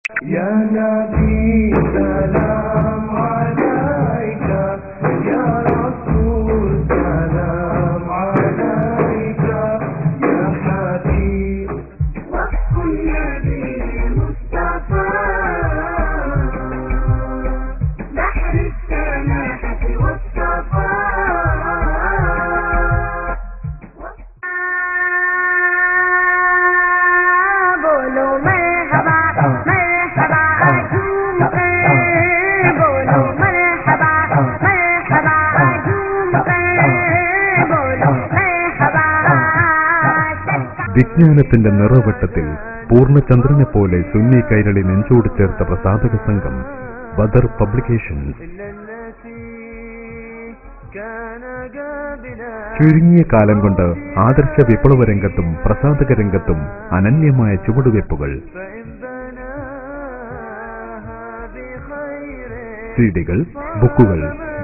يا نبي سلام عليك يا رسول سلام عليك يا حبيب وصف النبي المصطفى بحر السماحة والصفا बोलो मरहबा मरहबा झूम कर बोलो मरहबा मरहबा झूम कर बोलो मरहबा വിജ്ഞാനത്തിന്റെ നിറവട്ടത്തിൽ പൂർണ്ണചന്ദ്രനെ പോലെ സുന്നി കൈരളി നെഞ്ചോട് ചേർത്ത പ്രസാധക സംഘം ബദർ പബ്ലിക്കേഷൻസ് ചുരുങ്ങിയ കാലം കൊണ്ട് ആദർശ വിപ്ലവ രംഗത്തും പ്രസാധക രംഗത്തും അനന്യമായ ചുവടുവയ്പ്പുകൾ സീഡികൾ ബുക്കുകൾ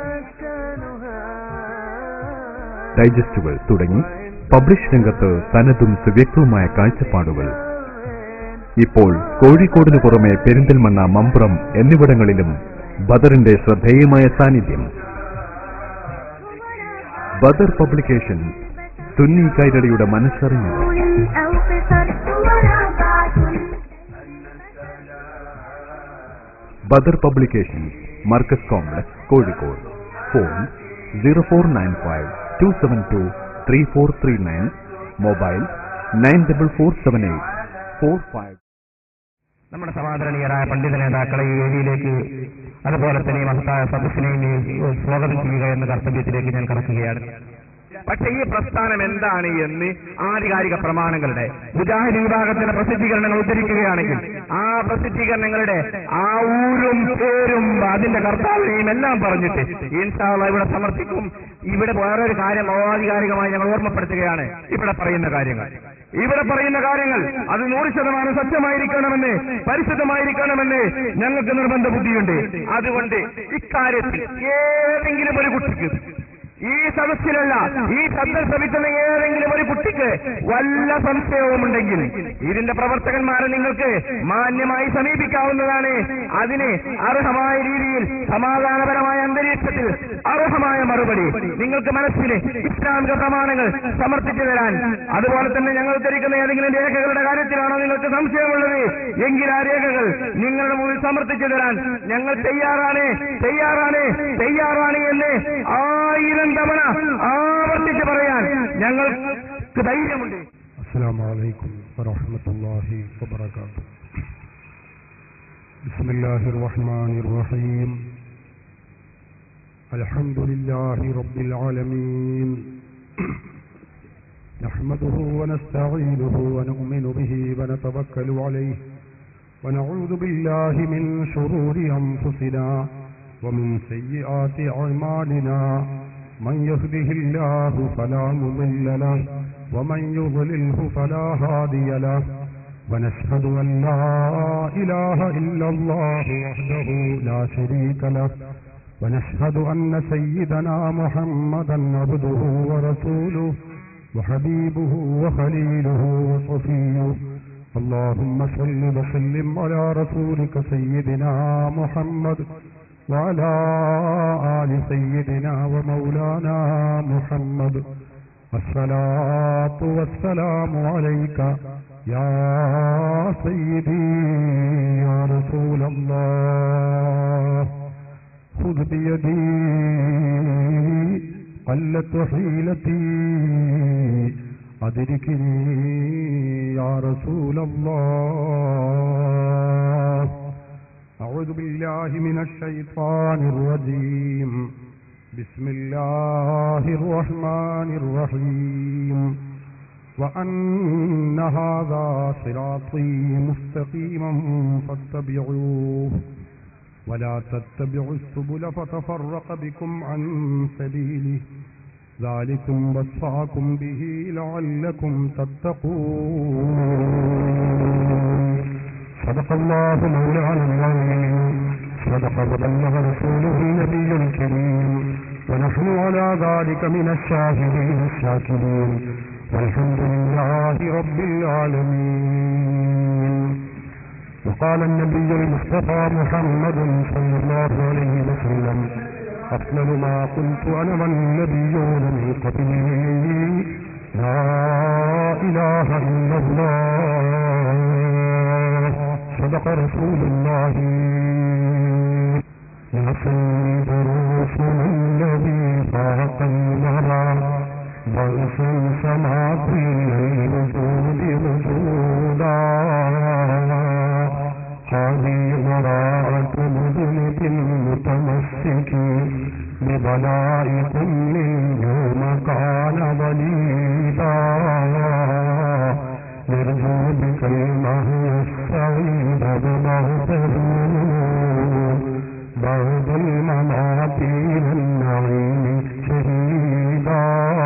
ഡൈജസ്റ്റുകൾ തുടങ്ങി പബ്ലിഷ് രംഗത്ത് തനതും സുവ്യക്തവുമായ കാഴ്ചപ്പാടുകൾ ഇപ്പോൾ കോഴിക്കോടിനു പുറമെ പെരിന്തൽമണ്ണ മമ്പ്രം എന്നിവിടങ്ങളിലും ബദറിന്റെ ശ്രദ്ധേയമായ സാന്നിധ്യം ബദർ പബ്ലിക്കേഷൻ സുന്നി കൈരളിയുടെ മനസ്സറിഞ്ഞത് أو قصر وربعة Badar publication Markaz complex Kozhikode phone zero four nine five two seven two three four three nine mobile nine double four seven eight four five നമ്മുടെ സമാദരണീയരായ പണ്ഡിത നേതാക്കളെ ഈ വേദിയിലേക്ക് അതുപോലെ തന്നെ ഈ മഹത്തായ സദസ്സിനെയും ഈ സ്വാഗതം ചെയ്യുക എന്ന കർത്തവ്യത്തിലേക്ക് ഞാൻ കടക്കുകയാണ് പക്ഷേ ഈ പ്രസ്ഥാനം എന്താണ് എന്ന് ആധികാരിക പ്രമാണങ്ങളുടെ മുജാഹിദ് വിഭാഗത്തിന്റെ പ്രസിദ്ധീകരണങ്ങൾ ഉദ്ധരിക്കുകയാണെങ്കിൽ ആ പ്രസിദ്ധീകരണങ്ങളുടെ ആ ഊരും പേരും അതിന്റെ കർത്താവിനെയും എല്ലാം പറഞ്ഞിട്ട് ഇൻഷാള്ള ഇവിടെ സമർപ്പിക്കും ഇവിടെ വേറൊരു കാര്യം ഔപചാരികമായി ഞങ്ങൾ ഓർമ്മപ്പെടുത്തുകയാണ് ഇവിടെ പറയുന്ന കാര്യങ്ങൾ ഇവിടെ പറയുന്ന കാര്യങ്ങൾ അത് നൂറ് ശതമാനം സത്യമായിരിക്കണമെന്ന് പരിശുദ്ധമായിരിക്കണമെന്ന് ഞങ്ങൾക്ക് നിർബന്ധ ബുദ്ധിയുണ്ട് അതുകൊണ്ട് ഇക്കാര്യത്തിൽ ഏതെങ്കിലും ഒരു കുട്ടിക്ക് ഈ സദസ്സിലല്ല ഈ ശബ്ദം ശ്രമിക്കുന്ന ഏതെങ്കിലും ഒരു കുട്ടിക്ക് വല്ല സംശയവുമുണ്ടെങ്കിൽ ഇതിന്റെ പ്രവർത്തകന്മാരെ നിങ്ങൾക്ക് മാന്യമായി സമീപിക്കാവുന്നതാണ് അതിന് അർഹമായ രീതിയിൽ സമാധാനപരമായ അന്തരീക്ഷത്തിൽ അർഹമായ മറുപടി നിങ്ങൾക്ക് മനസ്സിന് ഇസ്ലാമിക പ്രമാണങ്ങൾ സമർപ്പിച്ചു തരാൻ അതുപോലെ തന്നെ ഞങ്ങൾ ഉദ്ധരിക്കുന്ന ഏതെങ്കിലും രേഖകളുടെ കാര്യത്തിലാണോ നിങ്ങൾക്ക് സംശയമുള്ളത് എങ്കിൽ ആ രേഖകൾ നിങ്ങളുടെ മുന്നിൽ സമർപ്പിച്ചു തരാൻ ഞങ്ങൾ തയ്യാറാണ് തയ്യാറാണ് തയ്യാറാണ് എന്ന് ആയിരം തവണ ആവർത്തിച്ച് പറയാൻ ഞങ്ങൾക്ക് ധൈര്യമുണ്ട് السلام عليكم ورحمة الله وبركاته بسم الله الرحمن الرحيم الحمد لله رب العالمين نحمده ونستعينه ونؤمن به ونتوكل عليه ونعوذ بالله من شرور أنفسنا ومن سيئات أعمالنا من يهده الله فلا مضل له ومن يضلله فلا هادي له ونشهد أن لا إله إلا الله وحده لا شريك له ونشهد أن سيدنا محمدا عبده ورسوله وحبيبه وخليله وصفيه اللهم صل وسلم على رسولك سيدنا محمد وعلى آل سيدنا ومولانا محمد الصلاة والسلام عليك يا سيدي يا رسول الله خذ بيدي قلت حيلتي أدركني يا رسول الله أعوذ بالله من الشيطان الرجيم بسم الله الرحمن الرحيم وأن هذا صراطي مستقيما فاتبعوه ولا تتبعوا السبل فتفرق بكم عن سبيله ذلكم وصاكم به لعلكم تتقون صدق الله مولانا العظيم صدق وبلغ رسوله النبي الكريم ونحن على ذلك من الشاهدين الشاكرين والحمد لله رب العالمين وقال النبي المصطفى محمد صلى الله عليه وسلم أفضل ما قلت أنا والنبيون من قبلي لا إله إلا الله صدق رسول الله يا سيد الرسل الذي فاق المرى ضيف سما كل الوجود وجودا هذه براءة مذنب متمسك ببلائكم من يوم كان وليدا نرجو بك المهي السعيد بمغفر بعد الممات إلى النعيم شهيدا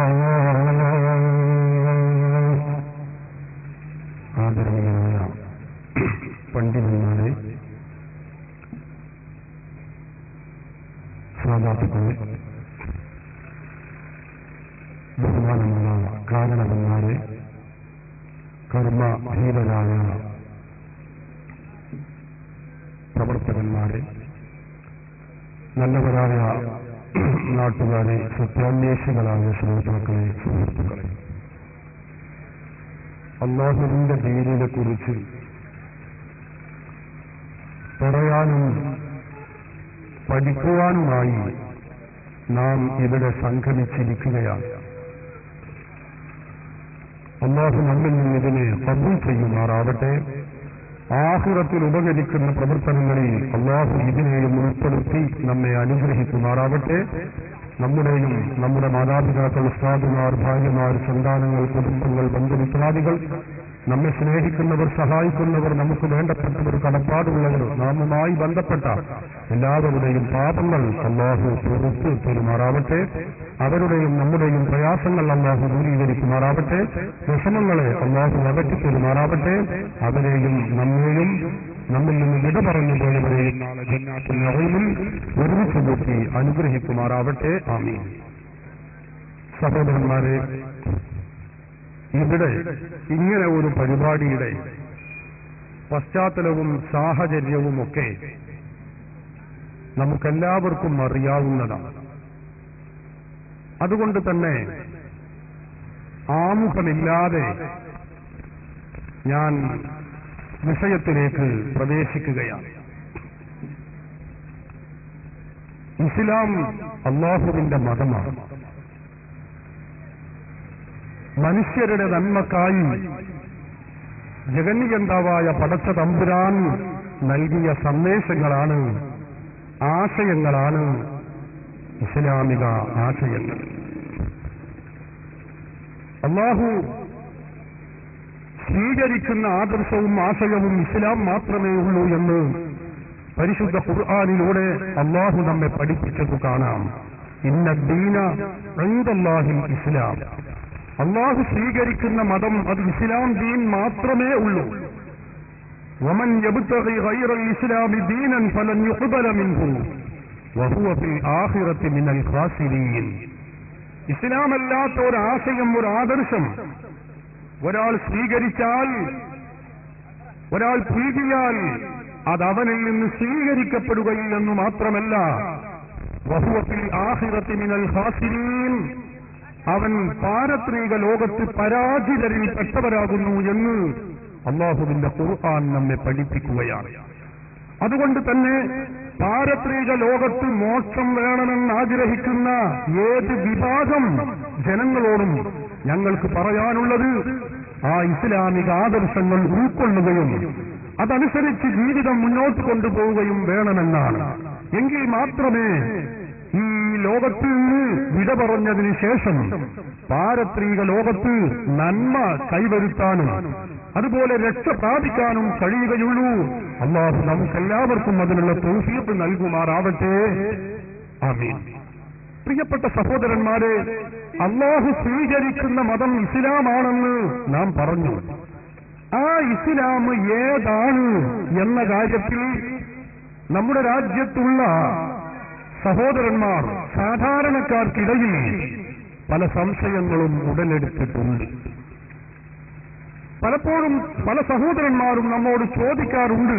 ആദരണീയനായ പണ്ഡിതന്മാരെ സാധാത്തുക്കളെ ബഹുമാനമുള്ള കാരണവന്മാരെ കർമ്മധീരരായ പ്രവർത്തകന്മാരെ നല്ലവരായ നാട്ടുകാരെ സത്യാന്വേഷികളായ ശ്രോതാക്കളെ സുഹൃത്തുക്കളെ അള്ളാഹുവിന്റെ ദീനിനെ കുറിച്ച് പറയാനും പഠിക്കുവാനുമായി നാം ഇവിടെ സംഗമിച്ചിരിക്കുകയാണ് അള്ളാഹു നമ്മിൽ നിന്ന് ഇതിനെ കബൂൽ ചെയ്യുമാറാവട്ടെ ആഹുറത്തിൽ ഉപകരിക്കുന്ന പ്രവർത്തനങ്ങളിൽ അള്ളാഹു ഇതിനെയും ഉൾപ്പെടുത്തി നമ്മെ അനുഗ്രഹിക്കുമാറാവട്ടെ നമ്മുടെയും നമ്മുടെ മാതാപിതാക്കൾ ഉസ്താദുമാർ ഭാര്യമാർ സന്താനങ്ങൾ കുടുംബങ്ങൾ ബന്ധുമിത്രാദികൾ നമ്മെ സ്നേഹിക്കുന്നവർ സഹായിക്കുന്നവർ നമുക്ക് വേണ്ടപ്പെട്ടവർ കടപ്പാടുള്ളവർ നാമുമായി ബന്ധപ്പെട്ട എല്ലാവരുടെയും പാപങ്ങൾ അള്ളാഹു പുറത്ത് പെരുമാറാവട്ടെ അവരുടെയും നമ്മുടെയും പ്രയാസങ്ങൾ അള്ളാഹു ദൂരീകരിക്കുമാറാവട്ടെ വിഷമങ്ങളെ അള്ളാഹു അകറ്റി പെരുമാറാവട്ടെ അവരെയും നമ്മെയും നമ്മിൽ നിന്ന് വിട പറഞ്ഞു പോയവരെയും നാളെ ജന്നാത്തുൽ നഈമിൽ ഒരുമിച്ച് കൂട്ടി അനുഗ്രഹിക്കുമാറാവട്ടെ ആമീൻ സഹോദരന്മാരെ ഇവിടെ ഇങ്ങനെ ഒരു പരിപാടിയുടെ പശ്ചാത്തലവും സാഹചര്യവുമൊക്കെ നമുക്കെല്ലാവർക്കും അറിയാവുന്നതാണ് അതുകൊണ്ട് തന്നെ ആമുഖമില്ലാതെ ഞാൻ വിഷയത്തിലേക്ക് പ്രവേശിക്കുകയാണ് ഇസ്ലാം അള്ളാഹുവിന്റെ മതമാണ് മനുഷ്യരുടെ നന്മക്കായി ജഗന്നികന്താവായ പടച്ച തമ്പുരാൻ നൽകിയ സന്ദേശങ്ങളാണ് ആശയങ്ങളാണ് ഇസ്ലാമിക ആശയങ്ങൾ അള്ളാഹു സ്വീകരിക്കുന്ന ആദർശവും ആശയവും ഇസ്ലാം മാത്രമേ ഉള്ളൂ എന്ന് പരിശുദ്ധ ഖുർആാനിലൂടെ അള്ളാഹു നമ്മെ പഠിപ്പിച്ചത് കാണാം ഇന്ന ദീന ഐന്ദല്ലാഹിൽ ഇസ്ലാം അള്ളാഹു സ്വീകരിക്കുന്ന മതം അത് ഇസ്ലാം ദീൻ മാത്രമേ ഉള്ളൂ ومن يبتغي غير الإسلام دينا فلن يقبل منه وهو في الآخرة من الخاسرين ഇസ്ലാമല്ലാത്ത ഒരു ആശയം ഒരു ആദർശം ഒരാൾ സ്വീകരിച്ചാൽ ഒരാൾ പുൽകിയാൽ അത് അവനിൽ നിന്ന് സ്വീകരിക്കപ്പെടുകയില്ലെന്ന് മാത്രമല്ല വഹുവത്തിൽ ആഹിറത്തി മിനൽ ഹാസിരീൻ അവൻ പാരത്രിക ലോകത്ത് പരാജിതരിൽ പെട്ടവരാകുന്നു എന്ന് അള്ളാഹുവിന്റെ ഖുർആൻ നമ്മെ പഠിപ്പിക്കുകയാണ് അതുകൊണ്ട് തന്നെ പാരത്രിക ലോകത്ത് മോക്ഷം വേണമെന്ന് ആഗ്രഹിക്കുന്ന ഏത് വിഭാഗം ജനങ്ങളോടും ഞങ്ങൾക്ക് പറയാനുള്ളത് ആ ഇസ്ലാമിക ആദർശങ്ങൾ ഉൾക്കൊള്ളുകയും അതനുസരിച്ച് ജീവിതം മുന്നോട്ട് കൊണ്ടുപോവുകയും വേണമെന്നാണ് എങ്കിൽ മാത്രമേ ഈ ലോകത്ത് നിന്ന് വിട പറഞ്ഞതിന് ശേഷം പാരത്രിക ലോകത്ത് നന്മ കൈവരുത്താനും അതുപോലെ രക്ഷ പ്രാപിക്കാനും കഴിയുകയുള്ളൂ അള്ളാഹു നമുക്കെല്ലാവർക്കും അതിനുള്ള തൗഫീഖ് നൽകുമാറാവട്ടെ ആമീൻ പ്രിയപ്പെട്ട സഹോദരന്മാരെ അള്ളാഹു സ്വീകരിക്കുന്ന മതം ഇസ്ലാമാണെന്ന് നാം പറഞ്ഞു ആ ഇസ്ലാം ഏതാണ് എന്ന കാര്യത്തിൽ നമ്മുടെ രാജ്യത്തുള്ള സഹോദരന്മാർ സാധാരണക്കാർക്കിടയിൽ പല സംശയങ്ങളും ഉടലെടുത്തിട്ടുണ്ട് പലപ്പോഴും പല സഹോദരന്മാരും നമ്മോട് ചോദിക്കാറുണ്ട്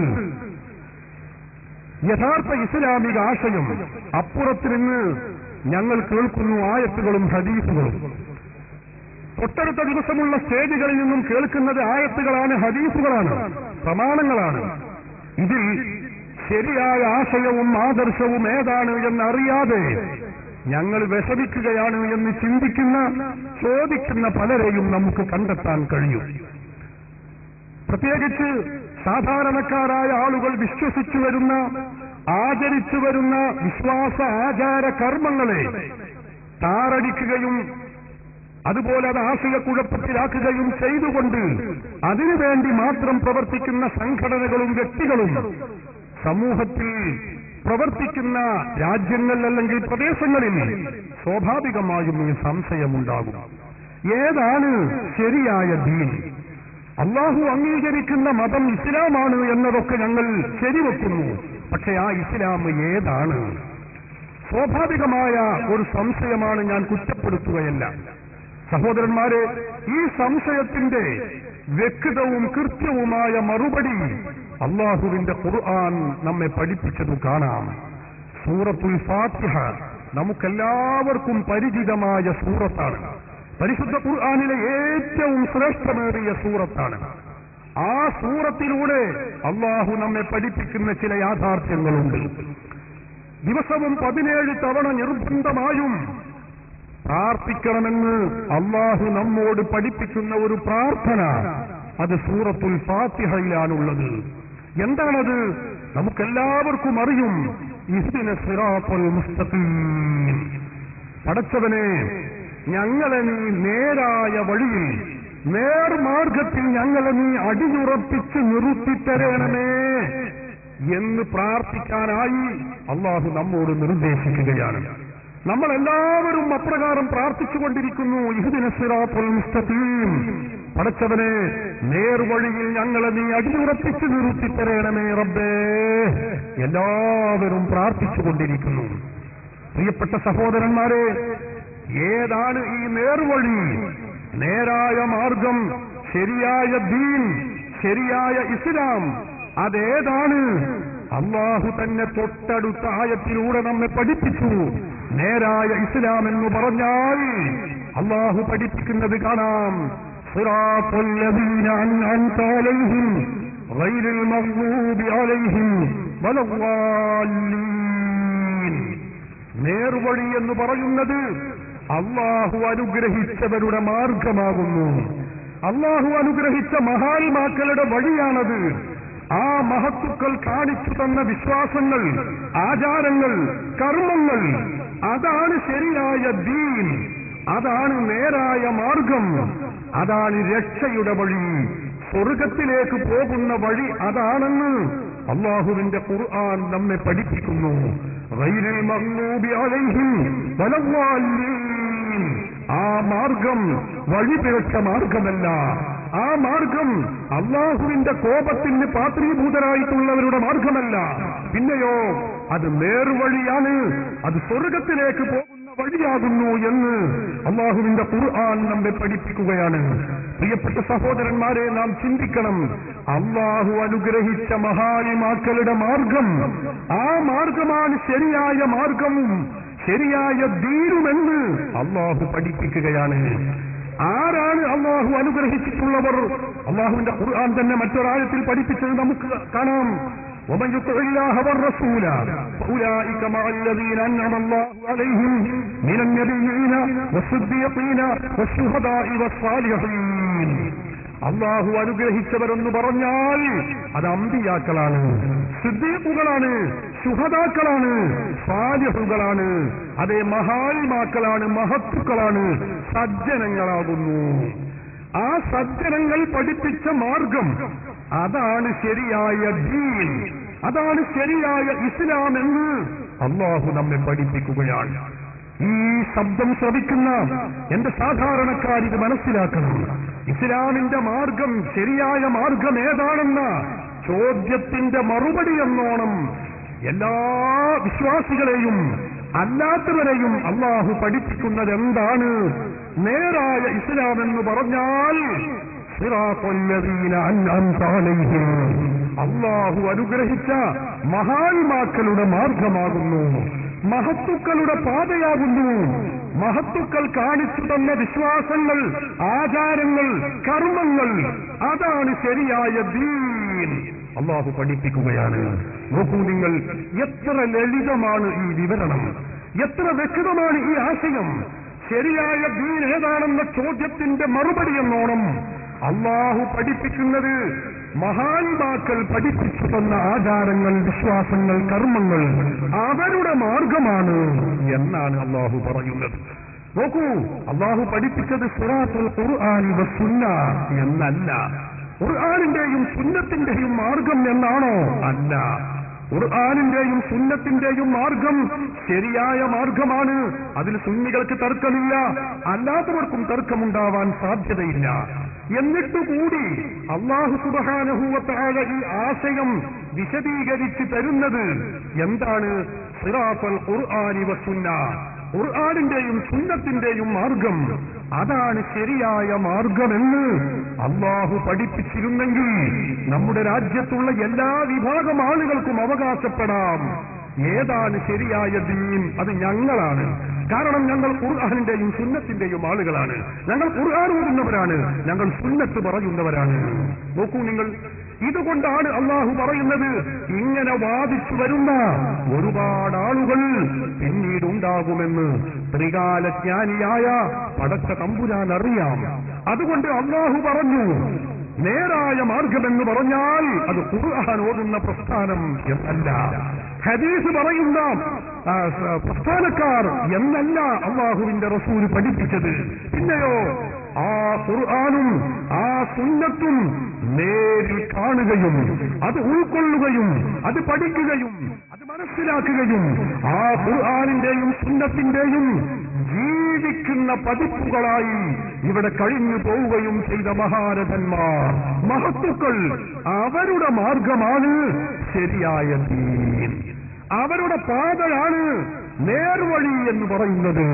യഥാർത്ഥ ഇസ്ലാമിക ആശയം അപ്പുറത്ത് നിന്ന് ഞങ്ങൾ കേൾക്കുന്നു ആയത്തുകളും ഹദീസുകളും തൊട്ടടുത്ത ദിവസമുള്ള സ്റ്റേജുകളിൽ നിന്നും കേൾക്കുന്നത് ആയത്തുകളാണ് ഹദീസുകളാണ് പ്രമാണങ്ങളാണ് ഇതിൽ ശരിയായ ആശയവും ആദർശവും ഏതാണ് എന്നറിയാതെ ഞങ്ങൾ വിഷമിക്കുകയാണ് എന്ന് ചിന്തിക്കുന്ന ചോദിക്കുന്ന പലരെയും നമുക്ക് കണ്ടെത്താൻ കഴിയും പ്രത്യേകിച്ച് സാധാരണക്കാരായ ആളുകൾ വിശ്വസിച്ചു വരുന്ന ആചരിച്ചു വരുന്ന വിശ്വാസ ആചാര കർമ്മങ്ങളെ താറടിക്കുകയും അതുപോലെ അത് ആശയക്കുഴപ്പത്തിലാക്കുകയും ചെയ്തുകൊണ്ട് അതിനുവേണ്ടി മാത്രം പ്രവർത്തിക്കുന്ന സംഘടനകളും വ്യക്തികളും സമൂഹത്തിൽ പ്രവർത്തിക്കുന്ന രാജ്യങ്ങൾ അല്ലെങ്കിൽ പ്രദേശങ്ങളിൽ സ്വാഭാവികമായും ഈ സംശയമുണ്ടാകും ഏതാണ് ശരിയായ ദീൻ അള്ളാഹു അംഗീകരിക്കുന്ന മതം ഇസ്ലാമാണ് എന്നതൊക്കെ ഞങ്ങൾ ശരിവെക്കുന്നു പക്ഷെ ആ ഇസ്ലാം ഏതാണ് സ്വാഭാവികമായ ഒരു സംശയമാണ് ഞാൻ കുറ്റപ്പെടുത്തുകയല്ല സഹോദരന്മാരെ ഈ സംശയത്തിന്റെ വ്യക്തവും കൃത്യവുമായ മറുപടി അള്ളാഹുവിന്റെ ഖുർആൻ നമ്മെ പഠിപ്പിച്ചതു കാണാം സൂറത്തുൽ ഫാത്തിഹ നമുക്കെല്ലാവർക്കും പരിചിതമായ സൂറത്താണ് പരിശുദ്ധ ഖുർആാനിലെ ഏറ്റവും ശ്രേഷ്ഠമേറിയ സൂറത്താണ് ആ സൂറത്തിലൂടെ അള്ളാഹു നമ്മെ പഠിപ്പിക്കുന്ന ചില യാഥാർത്ഥ്യങ്ങളുണ്ട് ദിവസവും പതിനേഴ് തവണ നിർബന്ധമായും പ്രാർത്ഥിക്കണമെന്ന് അള്ളാഹു നമ്മോട് പഠിപ്പിക്കുന്ന ഒരു പ്രാർത്ഥന അത് സൂറത്തുൽ ഫാത്തിഹയിലാണുള്ളത് എന്താണത് നമുക്കെല്ലാവർക്കും അറിയും ഇഹ്ദിന സിറാത്തുൽ മുസ്തഖീം പടച്ചവനെ ഞങ്ങളെ നീ നേരായ വഴിയിൽ നേർമാർഗത്തിൽ ഞങ്ങളെ നീ അടിയുറപ്പിച്ച് നിർത്തിത്തരണമേ എന്ന് പ്രാർത്ഥിക്കാനായി അള്ളാഹു നമ്മോട് നിർദ്ദേശിക്കുകയാണ് നമ്മൾ എല്ലാവരും അപ്രകാരം പ്രാർത്ഥിച്ചുകൊണ്ടിരിക്കുന്നു ഇഹുദിന സിറാത്തുൽ മുസ്തഖീം പടച്ചവനെ നേർവഴിയിൽ ഞങ്ങളെ നീ അടിയുറപ്പിച്ച് നിർത്തിത്തരണമേ റബ്ബേ എല്ലാവരും പ്രാർത്ഥിച്ചുകൊണ്ടിരിക്കുന്നു പ്രിയപ്പെട്ട സഹോദരന്മാരെ ഏതാണ് ഈ നേർവഴി നേരായ മാർഗം ശരിയായ ദീൻ ശരിയായ ഇസ്ലാം അതേതാണ് അള്ളാഹു തന്നെ തൊട്ടടുത്ത ആയത്തിലൂടെ നമ്മെ പഠിപ്പിച്ചു നേരായ ഇസ്ലാം എന്ന് പറഞ്ഞാൽ അള്ളാഹു പഠിപ്പിക്കുന്നത് കാണാം صراط الذين أنعمت عليهم غير المغضوب عليهم ولا الضالين നേർവഴി എന്ന് പറയുന്നത് അള്ളാഹു അനുഗ്രഹിച്ചവരുടെ മാർഗമാകുന്നു അള്ളാഹു അനുഗ്രഹിച്ച മഹാത്മാക്കളുടെ വഴിയാണത് ആ മഹത്തുക്കൾ കാണിച്ചു തന്ന വിശ്വാസങ്ങൾ ആചാരങ്ങൾ കർമ്മങ്ങൾ അതാണ് ശരിയായ ദീൻ അതാണ് നേരായ മാർഗം അതാണ് രക്ഷയുടെ വഴി സ്വർഗത്തിലേക്ക് പോകുന്ന വഴി അതാണെന്ന് അള്ളാഹുവിന്റെ ഖുർആൻ നമ്മെ പഠിപ്പിക്കുന്നു ഗൈരിൽ മഗ്ലൂബി അലൈഹിം വലവ്വാലീൻ. ആ മാർഗം വഴിപിഴച്ച മാർഗമല്ല ആ മാർഗം അള്ളാഹുവിന്റെ കോപത്തിന് പാത്രീഭൂതരായിട്ടുള്ളവരുടെ മാർഗമല്ല പിന്നെയോ അത് നേർവഴിയാണ് അത് സ്വർഗത്തിലേക്ക് പോകുന്ന വഴിയാകുന്നു എന്ന് അള്ളാഹുവിന്റെ ഖുർആൻ നമ്മെ പഠിപ്പിക്കുകയാണ് പ്രിയപ്പെട്ട സഹോദരന്മാരെ നാം ചിന്തിക്കണം അള്ളാഹു അനുഗ്രഹിച്ച മഹാലിമാക്കളുടെ മാർഗം ആ മാർഗമാണ് ശരിയായ മാർഗം ശരിയായ ദീനുമെന്ന് അള്ളാഹു പഠിപ്പിക്കുകയാണ് ആരാണ് അള്ളാഹു അനുഗ്രഹിച്ചിട്ടുള്ളവർ അള്ളാഹുവിന്റെ ഖുർആൻ തന്നെ മറ്റൊരാഴത്തിൽ പഠിപ്പിച്ചത് നമുക്ക് കാണാം ومن يطع الله والرسول فأولئك مع الذين أنعم الله عليهم من النبيين والصديقين والشهداء والصالحين അള്ളാഹു അനുഗ്രഹിച്ചവരെന്ന് പറഞ്ഞാൽ അത് അമ്പിയാക്കളാണ് സിദ്ദീഖുകളാണ് ശുഹദാക്കളാണ് സാലിഹുകളാണ് അതേ മഹാത്മാക്കളാണ് മഹത്തുക്കളാണ് സജ്ജനങ്ങളാകുന്നു ആ സജ്ജനങ്ങൾ പഠിപ്പിച്ച മാർഗം അതാണ് ശരിയായ ദീൻ അതാണ് ശരിയായ ഇസ്ലാം എന്ന് അള്ളാഹു നമ്മെ പഠിപ്പിക്കുകയാണ് ഈ ശബ്ദം ശ്രവിക്കുന്ന എന്റെ സാധാരണക്കാർ ഇത് മനസ്സിലാക്കണം ഇസ്ലാമിന്റെ മാർഗം ശരിയായ മാർഗം ഏതാണെന്ന ചോദ്യത്തിന്റെ മറുപടി എന്നോണം എല്ലാ വിശ്വാസികളെയും അല്ലാത്തവരെയും അള്ളാഹു പഠിപ്പിക്കുന്നത് എന്താണ് നേരായ ഇസ്ലാം എന്ന് പറഞ്ഞാൽ സിറാത്തല്ലദീന അൻഅംത അലൈഹിം അള്ളാഹു അനുഗ്രഹിച്ച മഹാത്മാക്കളുടെ മാർഗമാകുന്നു മഹത്തുക്കളുടെ പാതയാകുന്നു മഹത്തുക്കൾ കാണിച്ചു തന്ന വിശ്വാസങ്ങൾ ആചാരങ്ങൾ കർമ്മങ്ങൾ അതാണ് ശരിയായ ദീൻ അള്ളാഹു പഠിപ്പിക്കുകയാണ് നോക്കൂ നിങ്ങൾ എത്ര ലളിതമാണ് ഈ വിവരണം എത്ര വ്യക്തമാണ് ഈ ആശയം ശരിയായ ദീൻ ഏതാണെന്ന ചോദ്യത്തിന്റെ മറുപടി എന്നോണം അള്ളാഹു പഠിപ്പിക്കുന്നത് മഹാന്മാക്കൾ പഠിപ്പിച്ചു തന്ന ആചാരങ്ങൾ വിശ്വാസങ്ങൾ കർമ്മങ്ങൾ അവരുടെ മാർഗമാണ് എന്നാണ് അള്ളാഹു പറയുന്നത് നോക്കൂ അള്ളാഹു പഠിപ്പിച്ചത് സുറാത്തുൽ ഖുർആൻ സുന്ന എന്നല്ല ഖുർആാനിന്റെയും സുന്നത്തിന്റെയും മാർഗം എന്നാണോ അല്ല ഖുർആാനിന്റെയും സുന്നത്തിന്റെയും മാർഗം ശരിയായ മാർഗമാണ് അതിൽ സുന്നികൾക്ക് തർക്കമില്ല അല്ലാത്തവർക്കും തർക്കമുണ്ടാവാൻ സാധ്യതയില്ല എന്നിട്ടുകൂടി അള്ളാഹു സുബഹാനഹൂവത്തായ ഈ ആശയം വിശദീകരിച്ച് തരുന്നത് എന്താണ് സിറാഫൽ ഖുർആാനി വസുന്ന ഖുർആാനിന്റെയും സുന്നത്തിന്റെയും മാർഗം അതാണ് ശരിയായ മാർഗമെന്ന് അള്ളാഹു പഠിപ്പിച്ചിരുന്നെങ്കിൽ നമ്മുടെ രാജ്യത്തുള്ള എല്ലാ വിഭാഗം ആളുകൾക്കും അവകാശപ്പെടാം ഏതാണ് ശരിയായ ദീൻ അത് ഞങ്ങളാണ് കാരണം ഞങ്ങൾ ഖുർആാനിന്റെയും സുന്നത്തിന്റെയും ആളുകളാണ് ഞങ്ങൾ ഖുർആൻ ഓടുന്നവരാണ് ഞങ്ങൾ സുന്നത്ത് പറയുന്നവരാണ് നോക്കൂ നിങ്ങൾ ഇതുകൊണ്ടാണ് അള്ളാഹു പറയുന്നത് ഇങ്ങനെ വാദിച്ചു വരുന്ന ഒരുപാട് ആളുകൾ പിന്നീടുണ്ടാകുമെന്ന് ത്രികാലജ്ഞാനിയായ പടച്ച തമ്പുരാൻ അറിയാം അതുകൊണ്ട് അള്ളാഹു പറഞ്ഞു നേരായ മാർഗമെന്ന് പറഞ്ഞാൽ അത് ഖുർആൻ ഓതുന്ന പ്രസ്ഥാനം എന്നല്ല ഹദീസ് പറയുന്ന ആ, സ- പ്രസ്ഥാനക്കാർ എന്നല്ല അള്ളാഹുവിന്റെ റസൂല് പഠിപ്പിച്ചത് പിന്നെയോ ആ ഖുർആാനും ആ സുന്നത്തും നേരിൽ കാണുകയും അത് ഉൾക്കൊള്ളുകയും അത് പഠിക്കുകയും അത് മനസ്സിലാക്കുകയും ആ ഖുർആാനിന്റെയും സുന്നത്തിന്റെയും ജീവിക്കുന്ന പതിപ്പുകളായി ഇവിടെ കഴിഞ്ഞു പോവുകയും ചെയ്ത മഹാരഥന്മാർ മഹത്തുക്കൾ അവരുടെ മാർഗമാണ് ശരിയായ ദീൻ അവരുടെ പാതയാണ് നേർവഴി എന്ന് പറയുന്നത്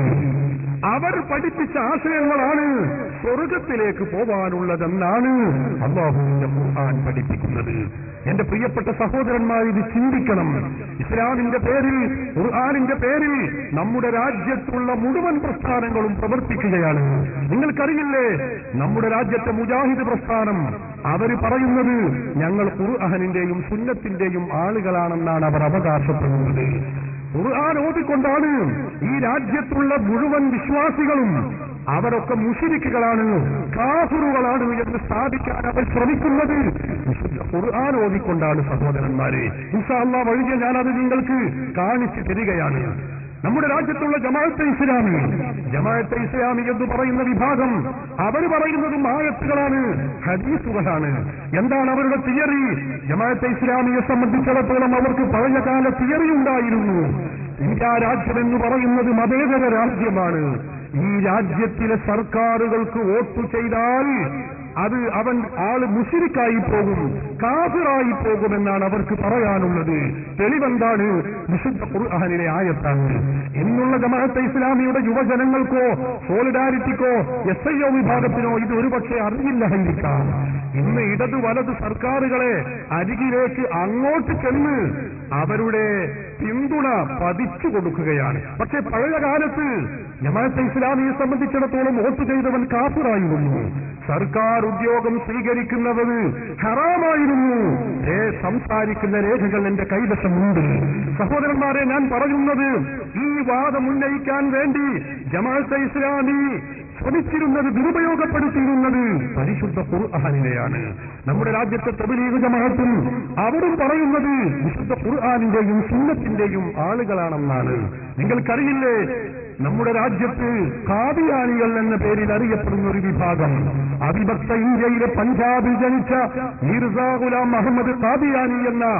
അവർ പഠിപ്പിച്ച ആശയങ്ങളാണ് സ്വർഗത്തിലേക്ക് പോവാനുള്ളതെന്നാണ് അള്ളാഹുവിന്റെ ഖുർആൻ പഠിപ്പിക്കുന്നത് എന്റെ പ്രിയപ്പെട്ട സഹോദരന്മാർ ഇത് ചിന്തിക്കണം ഇസ്ലാമിന്റെ പേരിൽ ഖുർആാനിന്റെ പേരിൽ നമ്മുടെ രാജ്യത്തുള്ള മുഴുവൻ പ്രസ്ഥാനങ്ങളും പ്രവർത്തിക്കുകയാണ് നിങ്ങൾക്കറിയില്ലേ നമ്മുടെ രാജ്യത്തെ മുജാഹിദ് പ്രസ്ഥാനം അവർ പറയുന്നത് ഞങ്ങൾ ഖുർആാനിന്റെയും സുന്നത്തിന്റെയും ആളുകളാണെന്നാണ് അവർ അവകാശപ്പെടുന്നത് ഖുർആൻ ഓതിക്കൊണ്ടാണ് ഈ രാജ്യത്തുള്ള മുഴുവൻ വിശ്വാസികളും അവരൊക്കെ മുഷിരിക്കുകളാണ് കാഫുറുകളാണ് എന്ന് സ്ഥാപിക്കാൻ അവർ ശ്രമിക്കുന്നത് വിശുദ്ധ ഖുർആൻ ഓതിക്കൊണ്ടാണ് സഹോദരന്മാരെ ഇൻഷാല്ല വഴിയെ ഞാനത് നിങ്ങൾക്ക് കാണിച്ചു തരികയാണ് നമ്മുടെ രാജ്യത്തുള്ള ജമാഅത്തെ ഇസ്ലാമി ജമാഅത്തെ ഇസ്ലാമി എന്ന് പറയുന്ന വിഭാഗം അവർ പറയുന്നതും ആയത്തുകളാണ് ഹദീസുകളാണ് എന്താണ് അവരുടെ തിയറി ജമാഅത്തെ ഇസ്ലാമിയെ സംബന്ധിച്ചിടത്തോളം അവർക്ക് പഴയ കാല തിയറി ഉണ്ടായിരുന്നു ഇന്ത്യ രാജ്യം എന്ന് പറയുന്നത് മതേതര രാജ്യമാണ് ഈ രാജ്യത്തിലെ സർക്കാരുകൾക്ക് വോട്ട് ചെയ്താൽ അത് അവൻ ആള് മുഷിരിക്കായി പോകും കാഫിറായി പോകുമെന്നാണ് അവർക്ക് പറയാനുള്ളത് തെളിവെന്താണ് വിശുദ്ധ ഖുർആാനിലെ ആയത്താണ് ഇന്നുള്ള ജമാഅത്തെ ഇസ്ലാമിയുടെ യുവജനങ്ങൾക്കോ സോളിഡാരിറ്റിക്കോ എസ് ഐ ഒ വിഭാഗത്തിനോ ഇത് ഒരുപക്ഷെ അറിയില്ലായിരിക്കാം ഇന്ന് ഇടതു വലത് സർക്കാരുകളെ അരികിലേക്ക് അങ്ങോട്ട് ചെന്ന് അവരുടെ പിന്തുണ പതിച്ചു കൊടുക്കുകയാണ് പക്ഷെ പഴയ കാലത്ത് ജമാഅത്തെ ഇസ്ലാമിയെ സംബന്ധിച്ചിടത്തോളം വോട്ട് ചെയ്തവൻ കാഫിറായിരുന്നു സർക്കാർ ഉദ്യോഗം സ്വീകരിക്കുന്നവർ ഹറാമായിരുന്നു ഏ സംസാരിക്കുന്ന രേഖകൾ എന്റെ കൈവശമുണ്ട് സഹോദരന്മാരെ ഞാൻ പറയുന്നത് ഈ വാദം ഉന്നയിക്കാൻ വേണ്ടി ജമാഅത്തെ ഇസ്ലാമി ശ്രമിച്ചിരുന്നത് ദുരുപയോഗപ്പെടുത്തിയിരുന്നത് പരിശുദ്ധ ഖുർആാനിനെയാണ് നമ്മുടെ രാജ്യത്തെ തബലീഗ് ജമാഅത്തും അവരും പറയുന്നത് വിശുദ്ധ ഖുർആാനിന്റെയും സുന്നത്തിന്റെയും ആളുകളാണെന്നാണ് നിങ്ങൾക്കറിയില്ലേ നമ്മുടെ രാജ്യത്ത് കാദിയാനികൾ എന്ന പേരിൽ അറിയപ്പെടുന്ന ഒരു വിഭാഗം അവിഭക്ത ഇന്ത്യയിലെ പഞ്ചാബിൽ ജനിച്ച മിർസ ഗുലാം മുഹമ്മദ് കാദിയാനി എന്ന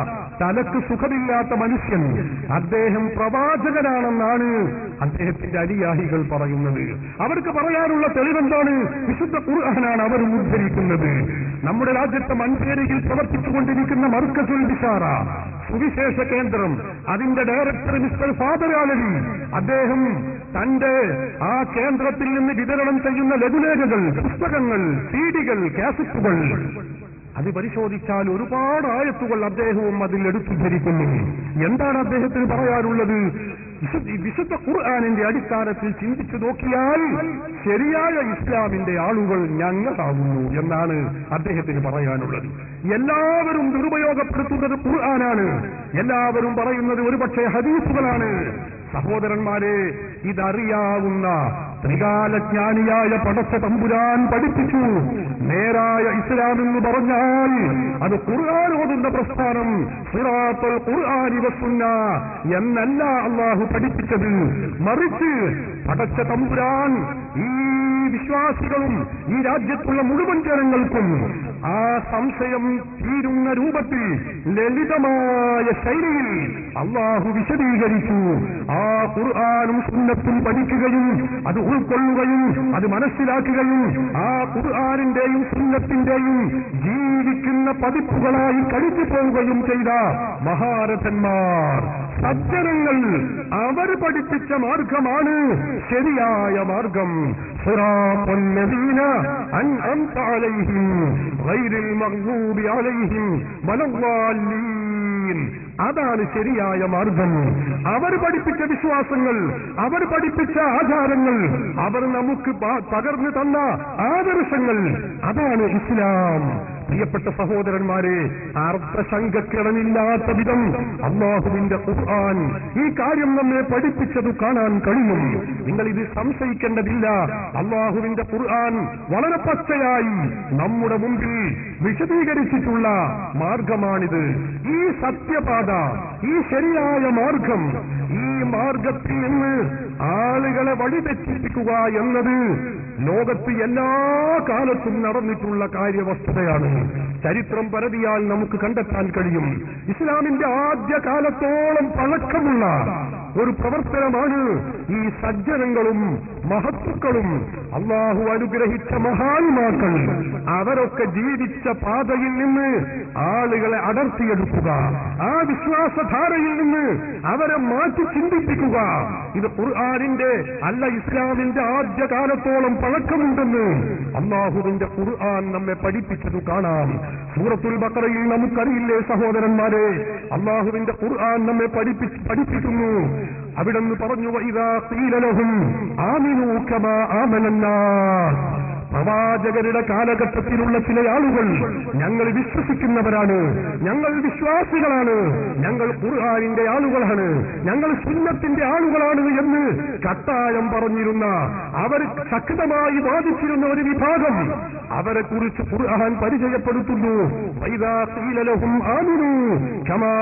തലക്ക് സുഖമില്ലാത്ത മനുഷ്യൻ അദ്ദേഹം പ്രവാചകനാണെന്നാണ് അദ്ദേഹത്തിന്റെ അനുയാഹികൾ പറയുന്നത് അവർക്ക് പറയാനുള്ള തെളിവെന്താണ് വിശുദ്ധ ഖുർആനാണ് അവർ ഉദ്ധരിക്കുന്നത് നമ്മുടെ രാജ്യത്തെ മൺപേരയിൽ പ്രവർത്തിച്ചുകൊണ്ടിരിക്കുന്ന മർക്കസുൽ ബിഷാറ സുവിശേഷ കേന്ദ്രം അതിന്റെ ഡയറക്ടർ മിസ്റ്റർ ഫാദർ ആലവി അദ്ദേഹം തന്റെ ആ കേന്ദ്രത്തിൽ നിന്ന് വിതരണം ചെയ്യുന്ന ലഘുലേഖകൾ പുസ്തകങ്ങൾ സീഡികൾ കാസറ്റുകൾ അത് പരിശോധിച്ചാൽ ഒരുപാട് ആയത്തുകൾ അദ്ദേഹവും അതിൽ എടുത്തു ധരിക്കുന്നു എന്താണ് അദ്ദേഹത്തിന് പറയാനുള്ളത് വിശുദ്ധ വിശുദ്ധ ഖുർആാനിന്റെ അടിസ്ഥാനത്തിൽ ചിന്തിച്ചു നോക്കിയാൽ ശരിയായ ഇസ്ലാമിന്റെ ആളുകൾ ഞങ്ങളാകുന്നു എന്നാണ് അദ്ദേഹത്തിന് പറയാനുള്ളത് എല്ലാവരും ദുരുപയോഗപ്പെടുത്തുന്നത് ഖുർആനാണ് എല്ലാവരും പറയുന്നത് ഒരുപക്ഷെ ഹദീസുകളാണ് സഹോദരന്മാരെ ഇതറിയാവുന്ന ത്രികാലജ്ഞാനിയായ പടച്ച തമ്പുരാൻ പഠിപ്പിച്ചു നേരായ ഇസ്ലാം എന്ന് പറഞ്ഞാൽ അത് ഖുർആൻ ഓതുന്ന പ്രസ്ഥാനം സിറാത്തുൽ ഖുർആനി വസുന്ന എന്നല്ല അള്ളാഹു പഠിപ്പിച്ചത് മറിച്ച് പടച്ച തമ്പുരാൻ ഈ വിശ്വാസികളും ഈ രാജ്യത്തുള്ള മുഴുവൻ ജനങ്ങൾക്കും ആ സംശയം തീരുന്ന രൂപത്തിൽ ലളിതമായ ശൈലിയിൽ അള്ളാഹു വിശദീകരിച്ചു ആ ഖുർആാനും സുന്നത്തും പഠിക്കുകയും അത് ഉൾക്കൊള്ളുകയും അത് മനസ്സിലാക്കുകയും ആ ഖുർആാനിന്റെയും സുന്നത്തിന്റെയും ജീവിക്കുന്ന പതിപ്പുകളായി കഴിഞ്ഞു പോവുകയും ചെയ്ത മഹാരഥന്മാർ സജ്ജനങ്ങൾ അവർ പഠിപ്പിച്ച മാർഗമാണ് ശരിയായ മാർഗം صراط الذين أنعمت عليهم غير المغضوب عليهم ولا الضالين അതാണ് ശരിയായ മാർഗം അവർ പഠിപ്പിച്ച വിശ്വാസങ്ങൾ അവർ പഠിപ്പിച്ച ആചാരങ്ങൾ അവർ നമുക്ക് പ- പകർന്നു തന്ന ആദർശങ്ങൾ അതാണ് ഇസ്ലാം പ്രിയപ്പെട്ട സഹോദരന്മാരെ അർത്ഥശങ്കക്കിടനില്ലാത്ത വിധം അള്ളാഹുവിന്റെ ഖുർആൻ ഈ കാര്യം നമ്മെ പഠിപ്പിച്ചത് കാണാൻ കഴിയും നിങ്ങൾ ഇത് സംശയിക്കേണ്ടതില്ല അള്ളാഹുവിന്റെ ഖുർആൻ വളരെ പച്ചയായി നമ്മുടെ മുമ്പിൽ വിശദീകരിച്ചിട്ടുള്ള മാർഗമാണിത് ഈ സത്യപാത ഈ ശരിയായ മാർഗം ഈ മാർഗത്തിൽ നിന്ന് ആളുകളെ വഴിതെറ്റിപ്പിക്കുക എന്നത് ലോകത്ത് എല്ലാ കാലത്തും നടന്നിട്ടുള്ള കാര്യവസ്തുതയാണ് ചരിത്രം പരതിയാൽ നമുക്ക് കണ്ടെത്താൻ കഴിയും ഇസ്ലാമിന്റെ ആദ്യ കാലത്തോളം പഴക്കമുള്ള ഒരു പ്രവർത്തനമാണ് ഈ സജ്ജനങ്ങളും മഹത്തുക്കളും അള്ളാഹു അനുഗ്രഹിച്ച മഹാന്മാക്കൾ അവരൊക്കെ ജീവിച്ച പാതയിൽ നിന്ന് ആളുകളെ അടർത്തിയെടുക്കുക ആ വിശ്വാസധാരയിൽ നിന്ന് അവരെ മാറ്റി ചിന്തിപ്പിക്കുക ഇത് ഖുർആാനിന്റെ അല്ല ഇസ്ലാമിന്റെ ആദ്യ കാലത്തോളം പഴക്കമുണ്ടെന്ന് അള്ളാഹുവിന്റെ ഖുർആൻ നമ്മെ പഠിപ്പിച്ചത് കാണാം സൂറത്തുൽ ബക്കറയിൽ നമുക്കറിയില്ലേ സഹോദരന്മാരെ അള്ളാഹുവിന്റെ ഖുർആൻ നമ്മെ പഠിപ്പിച്ച് പഠിപ്പിക്കുന്നു അവിടെ നിന്ന് പറഞ്ഞു "വഇദാ ഖീല ലഹും ആമിനൂ കമാ ആമനന്നാസ് പ്രവാചകരുടെ കാലഘട്ടത്തിലുള്ള ചില ആളുകൾ ഞങ്ങൾ വിശ്വസിക്കുന്നവരാണ് ഞങ്ങൾ വിശ്വാസികളാണ് ഞങ്ങൾ ഖുർആാനിന്റെ ആളുകളാണ് ഞങ്ങൾ സുന്നത്തിന്റെ ആളുകളാണ് എന്ന് കട്ടായം പറഞ്ഞിരുന്ന അവർ ശക്തമായി വാദിച്ചിരുന്ന ഒരു വിഭാഗം അവരെ കുറിച്ച് ഖുർആൻ പരിചയപ്പെടുത്തുന്നു "വഇദാ ഖീല ലഹും ആമിനൂ കമാ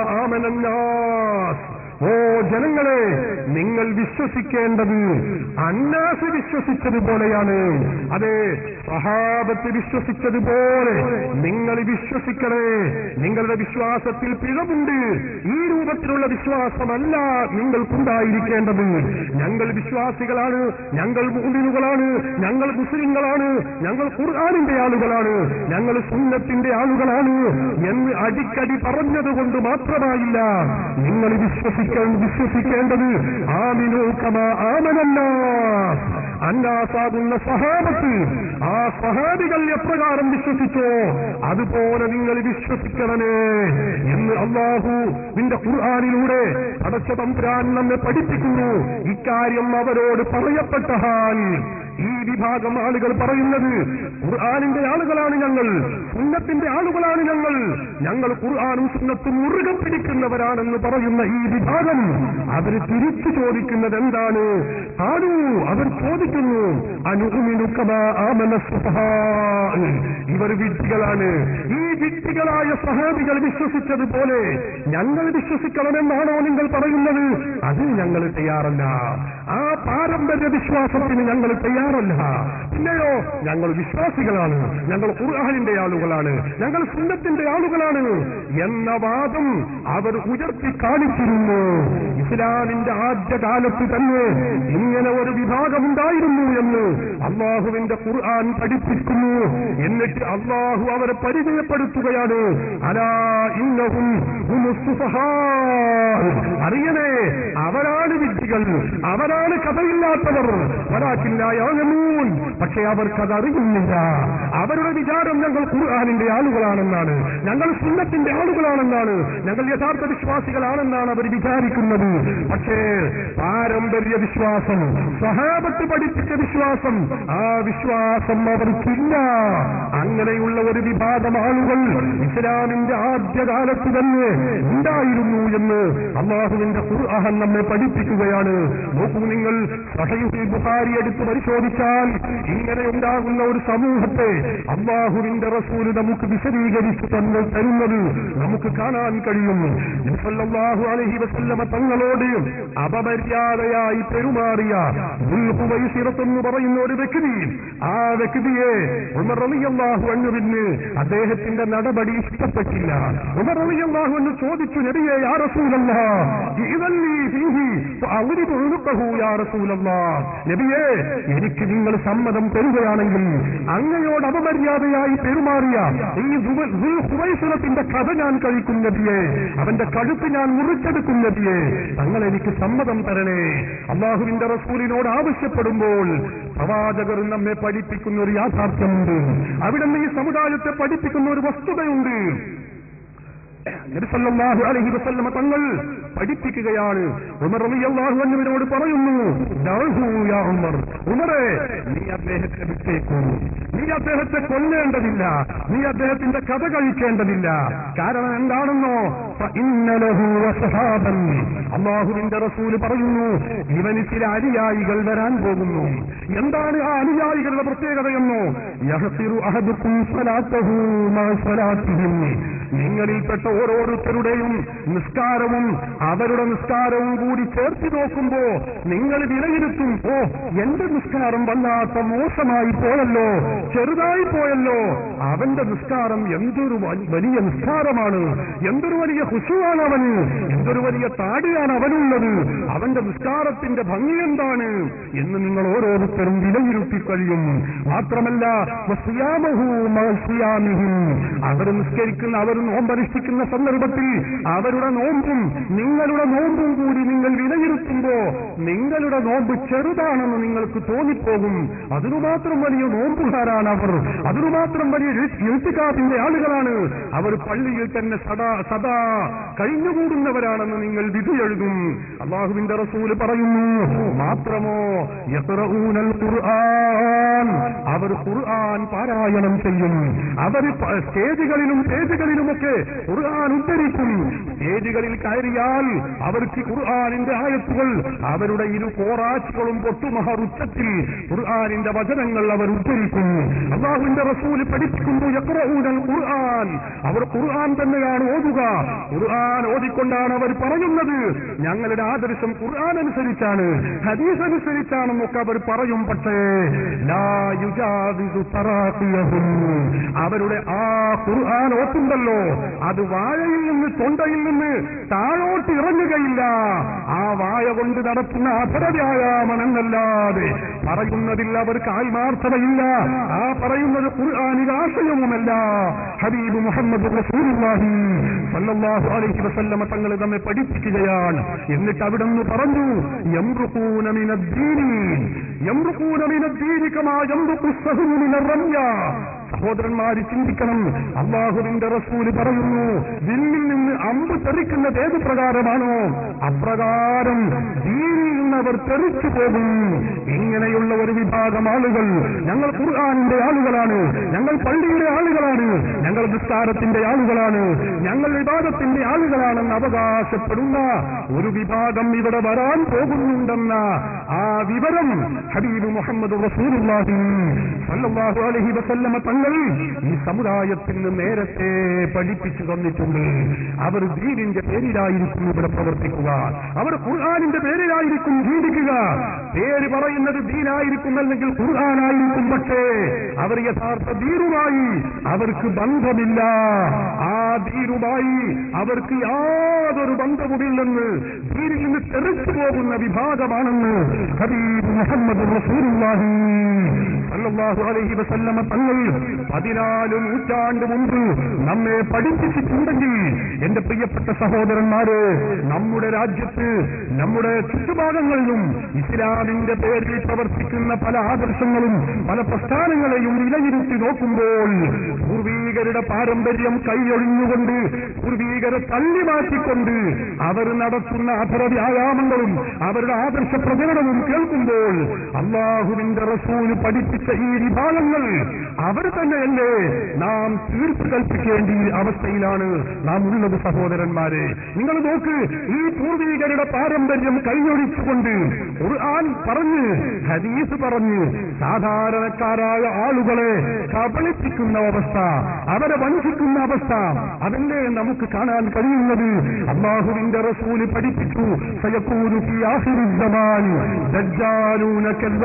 ആമനന്നാസ് ഓ ജനങ്ങളെ നിങ്ങൾ വിശ്വസിക്കേണ്ടത് അന്നാസ് വിശ്വസിച്ചതുപോലെയാണ് അതെ സഹാബത്ത് വിശ്വസിച്ചതുപോലെ നിങ്ങൾ വിശ്വസിക്കണേ നിങ്ങളുടെ വിശ്വാസത്തിൽ പിഴവുണ്ട് ഈ രൂപത്തിലുള്ള വിശ്വാസമല്ല നിങ്ങൾക്കുണ്ടായിരിക്കേണ്ടത് ഞങ്ങൾ വിശ്വാസികളാണ് ഞങ്ങൾ മുസ്ലിമുകളാണ് ഞങ്ങൾ മുസ്ലിങ്ങളാണ് ഞങ്ങൾ ഖുർആാനിന്റെ ആളുകളാണ് ഞങ്ങൾ സുന്നത്തിന്റെ ആളുകളാണ് എന്ന് അടിക്കടി പറഞ്ഞതുകൊണ്ട് മാത്രമായില്ല നിങ്ങൾ വിശ്വസിക്കാൻ വിശ്വസിക്കേണ്ടത് ആമിനു കമ ആമനല്ല അന്നാസാകുന്ന സഹാബത്ത് ആ സഹാബികൾ എപ്രകാരം വിശ്വസിച്ചോ അതുപോലെ നിങ്ങൾ വിശ്വസിക്കണമേ എന്ന് അള്ളാഹു നിന്റെ ഖുർആാനിലൂടെ അടച്ച തമ്പുരാൻ നമ്മെ പഠിപ്പിക്കുന്നു ഇക്കാര്യം അവരോട് പറയപ്പെട്ട ഹാൽ ഈ വിഭാഗം ആളുകൾ പറയുന്നത് ഖുർആാനിന്റെ ആളുകളാണ് ഞങ്ങൾ സുന്നത്തിന്റെ ആളുകളാണ് ഞങ്ങൾ ഞങ്ങൾ ഖുർആാനും സുന്നത്തും മുറുകെ പിടിക്കുന്നവരാണെന്ന് പറയുന്ന ഈ വിഭാഗം അവർ തിരിച്ചു ചോദിക്കുന്നത് എന്താണ് ആണു അവർ ചോദിക്കുന്നു അനുമിനുക്കമ ആമന സുഫഹാ. ഇവർ വിഡ്ഢികളാണ് ഈ വിഡ്ഢികളായ സഹാബികൾ വിശ്വസിച്ചതുപോലെ ഞങ്ങൾ വിശ്വസിക്കണമെന്നാണോ നിങ്ങൾ പറയുന്നത് അത് ഞങ്ങൾ തയ്യാറല്ല ആ പാരമ്പര്യ വിശ്വാസത്തിന് ഞങ്ങൾ തയ്യാറല്ല പിന്നെയോ ഞങ്ങൾ വിശ്വാസികളാണ് ഞങ്ങൾ ഖുർആാനിന്റെ ആളുകളാണ് ഞങ്ങൾ സുന്നത്തിന്റെ ആളുകളാണ് എന്ന വാദം അവർ ഉയർത്തി കാണിച്ചിരുന്നു ഇസ്ലാമിന്റെ ആദ്യകാലത്ത് തന്നെ ഇങ്ങനെ ഒരു വിഭാഗമുണ്ടായിരുന്നു എന്ന് അള്ളാഹുവിന്റെ ഖുർആൻ പഠിപ്പിക്കുന്നു എന്നിട്ട് അള്ളാഹു അവരെ പരിചയപ്പെടുത്തുകയാണ് അലാ ഇന്നഹും ഹുമുസ് സുഫഹാ. അറിയണേ അവരാണ് വിഡ്ഢികൾ അവരാണ് കഥയില്ലാത്തവർ വരാക്കില്ലായാലൂൻ പക്ഷെ അവർക്കത് അറിയുന്നില്ല അവരുടെ വിചാരം ഞങ്ങൾ ഖുർആാനിന്റെ ആളുകളാണെന്നാണ് ഞങ്ങൾ സുന്നത്തിന്റെ ആളുകളാണെന്നാണ് ഞങ്ങൾ യഥാർത്ഥ വിശ്വാസികളാണെന്നാണ് അവർ വിചാരിക്കുന്നത് പക്ഷേ പാരമ്പര്യ വിശ്വാസം സഹാബത്ത് പഠിപ്പിച്ച വിശ്വാസം ആ വിശ്വാസം അവർക്കില്ല അങ്ങനെയുള്ള ഒരു വിഭാഗം ആളുകൾ ഇസ്ലാമിന്റെ ആദ്യകാലത്ത് തന്നെ ഉണ്ടായിരുന്നു എന്ന് അള്ളാഹുവിന്റെ ഖുർആൻ നമ്മെ പഠിപ്പിക്കുകയാണ് നോക്കൂ നിങ്ങൾ സഹീഹുൽ ബുഖാരി എടുത്ത് പരിശോധിച്ചാൽ ഇങ്ങനെ ഉണ്ടാകുന്ന ഒരു സമൂഹത്തെ അള്ളാഹുവിന്റെ റസൂല് നമുക്ക് വിശദീകരിച്ചു തങ്ങൾ തരുന്നത് നമുക്ക് കാണാൻ കഴിയും സല്ലല്ലാഹു അലൈഹി വസല്ലമ തങ്ങളോട് അപമര്യാദയായി പെരുമാറിയ ദുൽഹുവൈസിറത്ത് എന്ന് പറയുന്ന ഒരു വ്യക്തി ആ വ്യക്തിയെ ഉമർ റളിയല്ലാഹു അൻഹുവിന് അദ്ദേഹത്തിന്റെ നടപടി ഇഷ്ടപ്പെട്ടില്ല ഉമർ റളിയല്ലാഹു അൻഹു ചോദിച്ചു നബിയെ യാ റസൂലല്ലാഹ് ഇദല്ലി ഫീഹി ഫഅദ്രിബു ഉനുഖഹു യാ റസൂലല്ലാഹ് നബിയെ എനിക്ക് നിങ്ങൾ സമ്മതം തരുകയാണെങ്കിൽ അങ്ങയോട് അപമര്യാദയായി പെരുമാറിയ ഈ ദുൽ- ദുൽഹുവൈസിറത്തിന്റെ കഥ ഞാൻ കഴിക്കും നബിയെ അവന്റെ കഴുത്ത് ഞാൻ മുറിച്ചെടുക്കും നബിയെ തങ്ങൾ എനിക്ക് സമ്മതം തരണേ അള്ളാഹുവിന്റെ റസൂലിനോട് ആവശ്യപ്പെടുമ്പോൾ പ്രവാചകർ നമ്മെ പഠിപ്പിക്കുന്ന ഒരു യാഥാർത്ഥ്യമുണ്ട് അവിടെ നിന്ന് ഈ സമുദായത്തെ പഠിപ്പിക്കുന്ന ഒരു വസ്തുതയുണ്ട് നബിസല്ലാഹു അലഹി വസല്ലമ തങ്ങൾ പഠിപ്പിക്കുകയാണ് ഉമർ റളിയല്ലാഹു അൻഹുവിനോട് പറയുന്നു ദഅഹു യാ ഉമർ ഉമറെ നീ അദ്ദേഹത്തെ വിട്ടേക്കൂ നീ അദ്ദേഹത്തെ കൊല്ലേണ്ടതില്ല നീ അദ്ദേഹത്തിന്റെ കഥ കഴിക്കേണ്ടതില്ല കാരണം എന്താണെന്നോ ഫഇന്ന ലഹു വസ്ഹാബൻ അള്ളാഹുവിന്റെ റസൂല് പറയുന്നു ഇവന് ചില അനുയായികൾ വരാൻ പോകുന്നു എന്താണ് ആ അനുയായികളുടെ പ്രത്യേകതയെന്നോ യഹ്സിറു അഹദുക്കും സ്വലാത്തഹു മാ സ്വലാത്തിഹിം നിങ്ങളിൽപ്പെട്ട ഓരോരുത്തരുടെയും നിസ്കാരവും അവരുടെ നിസ്കാരവും കൂടി ചേർത്ത് നോക്കുമ്പോ നിങ്ങൾ വിലയിരുത്തും ഓ എന്റെ നിസ്കാരം വല്ലാത്ത മോശമായി പോയല്ലോ ചെറുതായി പോയല്ലോ അവന്റെ നിസ്കാരം എന്തൊരു വ- വലിയ നിസ്കാരമാണ് എന്തൊരു വലിയ ഹുഷുവാണ് അവന് എന്തൊരു വലിയ താടിയാണ് അവനുള്ളത് അവന്റെ നിസ്കാരത്തിന്റെ ഭംഗി എന്താണ് എന്ന് നിങ്ങൾ ഓരോരുത്തരും വിലയിരുത്തി കഴിയും മാത്രമല്ല വസിയാമഹു മാ സിയാമിഹിം. അവർ നിസ്കരിക്കുന്ന അവർ നോമ്പനുഷ്ഠിക്കുന്ന സന്ദർഭത്തിൽ അവരുടെ നോമ്പും നിങ്ങളുടെ നോമ്പും കൂടി നിങ്ങൾ വിലയിരുത്തുമ്പോ നിങ്ങളുടെ നോമ്പ് ചെറുതാണെന്ന് നിങ്ങൾക്ക് തോന്നിപ്പോകും അതിനു മാത്രം വലിയ നോമ്പുകാരാണ് അവർ അതിനു മാത്രം വലിയ എഴുത്തുകാരിന്റെ ആളുകളാണ് അവർ പള്ളിയിൽ തന്നെ സദാ സദാ കഴിഞ്ഞുകൂടുന്നവരാണെന്ന് നിങ്ങൾ വിധി എഴുതും അള്ളാഹുവിന്റെ റസൂല് പറയുന്നു മാത്രമോ യഖ്റഊനൽ ഖുർആൻ അവർ ഖുർആൻ പാരായണം ചെയ്യും അവർ പ- സ്റ്റേജുകളിലും പേജുകളിലുമൊക്കെ ഖുർആൻ ഉദ്ധരിക്കും സ്റ്റേജുകളിൽ കയറിയാൽ അവർക്ക് ഖുർആനിന്റെ ആയത്തുകൾ അവരുടെ ഇരു കോറാച്ചുകളും പൊട്ടുമഹർ ഉച്ചത്തിൽ ഖുർആനിന്റെ വചനങ്ങൾ അവർ ഉദ്ധരിക്കും അള്ളാഹുവിന്റെ റസൂല് പഠിപ്പിക്കുന്നു യഖ്റഊനൽ ഖുർആൻ അവർ ഖുർആൻ തന്നെയാണ് ഓതുക ഖുർആൻ ഓതിക്കൊണ്ടാണ് അവർ പറയുന്നത് ഞങ്ങളുടെ ആദർശം ഖുർആൻ അനുസരിച്ചാണ് ഹദീസ് അനുസരിച്ചാണെന്നൊക്കെ അവർ പറയും പക്ഷേ ലാ യുജാവിസു തറാഖിയഹും. അവരുടെ ആ ഖുർആൻ ഓത്തുണ്ടല്ലോ അത് വാഴയിൽ നിന്ന് തൊണ്ടയിൽ നിന്ന് താഴോട്ട് ഇറങ്ങുകയില്ല ആ വായ കൊണ്ട് നടത്തുന്ന അധരവ്യായാമമെന്നല്ലാതെ പറയുന്നതിൽ അവർക്ക് ആത്മാർത്ഥതയില്ല ആ പറയുന്നത് ഖുർആാനിക ആശയവുമല്ല ഹബീബ് മുഹമ്മദ് റസൂലുള്ളാഹി സല്ലല്ലാഹു അലൈഹി വസല്ലമ തങ്ങൾ നമ്മെ പഠിപ്പിക്കുകയാണ് എന്നിട്ട് അവിടെ നിന്ന് പറഞ്ഞു യംറുഖൂന മിനദ്ദീനി യംറുഖൂന മിനദ്ദീനി കമാ യംറുഖു സഹ്മു മിനർ റമ്യ സഹോദരന്മാര് ചിന്തിക്കണം അള്ളാഹുവിന്റെ റസൂല് പറയുന്നു വില്ലിൽ നിന്ന് അമ്പ് തെറിക്കുന്നത് ഏത് പ്രകാരമാണോ അപ്രകാരം ദീനിൽ നിന്ന് അവർ തെറിച്ചു പോകും ഇങ്ങനെയുള്ള ഒരു വിഭാഗം ആളുകൾ ഞങ്ങൾ ഖുർആാനിന്റെ ആളുകളാണ് ഞങ്ങൾ പള്ളിയുടെ ആളുകളാണ് ഞങ്ങൾ നിസ്കാരത്തിന്റെ ആളുകളാണ് ഞങ്ങൾ വിവാദത്തിന്റെ ആളുകളാണെന്ന് അവകാശപ്പെടുന്ന ഒരു വിഭാഗം ഇവിടെ വരാൻ പോകുന്നുണ്ടെന്ന ആ വിവരം ഹബീബ് മുഹമ്മദ് റസൂലുള്ളാഹി സല്ലല്ലാഹു അലൈഹി വസല്ലമ തങ്ങൾ ഈ സമുദായത്തിന് നേരത്തെ പഠിപ്പിച്ചു തന്നിട്ടുണ്ട് അവർ ദീനിന്റെ പേരിലായിരിക്കും ഇവിടെ പ്രവർത്തിക്കുക അവർ ഖുർആാനിന്റെ പേരിലായിരിക്കും ജീവിക്കുക പേര് പറയുന്നത് ദീനായിരിക്കും അല്ലെങ്കിൽ ഖുർആാനായിരിക്കും പക്ഷേ അവർ യഥാർത്ഥ ദീനുമായി അവർക്ക് ബന്ധമില്ല ആ ദീനുമായി അവർക്ക് യാതൊരു ബന്ധവുമില്ലെന്ന് ദീനിൽ നിന്ന് തെറിച്ചു പോകുന്ന വിഭാഗമാണെന്ന് ഹബീബ് മുഹമ്മദ് റസൂലുള്ളാഹി സല്ലല്ലാഹു അലൈഹി വസല്ലമ തങ്ങൾ പതിനാല് നൂറ്റാണ്ട് മുമ്പ് നമ്മെ പഠിപ്പിച്ചിട്ടുണ്ടെങ്കിൽ എന്റെ പ്രിയപ്പെട്ട സഹോദരന്മാര് നമ്മുടെ രാജ്യത്ത് നമ്മുടെ ചുറ്റുഭാഗങ്ങളിലും ഇസ്ലാമിന്റെ പേരിൽ പ്രവർത്തിക്കുന്ന പല ആദർശങ്ങളും പല പ്രസ്ഥാനങ്ങളെയും വിലയിരുത്തി നോക്കുമ്പോൾ പൂർവീകരുടെ പാരമ്പര്യം കൈയൊഴിഞ്ഞുകൊണ്ട് പൂർവീകരെ തള്ളി മാറ്റിക്കൊണ്ട് അവർ നടത്തുന്ന അധര വ്യായാമങ്ങളും അവരുടെ ആദർശ പ്രചരണവും കേൾക്കുമ്പോൾ അള്ളാഹുവിന്റെ റസൂല് പഠിപ്പിച്ച ഈ വിഭാഗങ്ങൾ അവർ തന്നെയല്ലേ നാം തീർപ്പ് കൽപ്പിക്കേണ്ട അവസ്ഥയിലാണ് നാം ഉള്ളത് സഹോദരന്മാരെ നിങ്ങൾ നോക്ക് ഈ പൂർവീകരുടെ പാരമ്പര്യം കൈയൊഴിച്ചുകൊണ്ട് ഖുർആൻ പറഞ്ഞ് ഹദീസ് പറഞ്ഞ് സാധാരണക്കാരായ ആളുകളെ കബളിപ്പിക്കുന്ന അവസ്ഥ അവരെ വഞ്ചിക്കുന്ന അവസ്ഥ അതല്ലേ നമുക്ക് കാണാൻ കഴിയുന്നത് അള്ളാഹുവിന്റെ റസൂല് പഠിപ്പിച്ചു സയക്കൂരു ഫി ആഖിറിൽ സമാൻ ദജ്ജാലൂന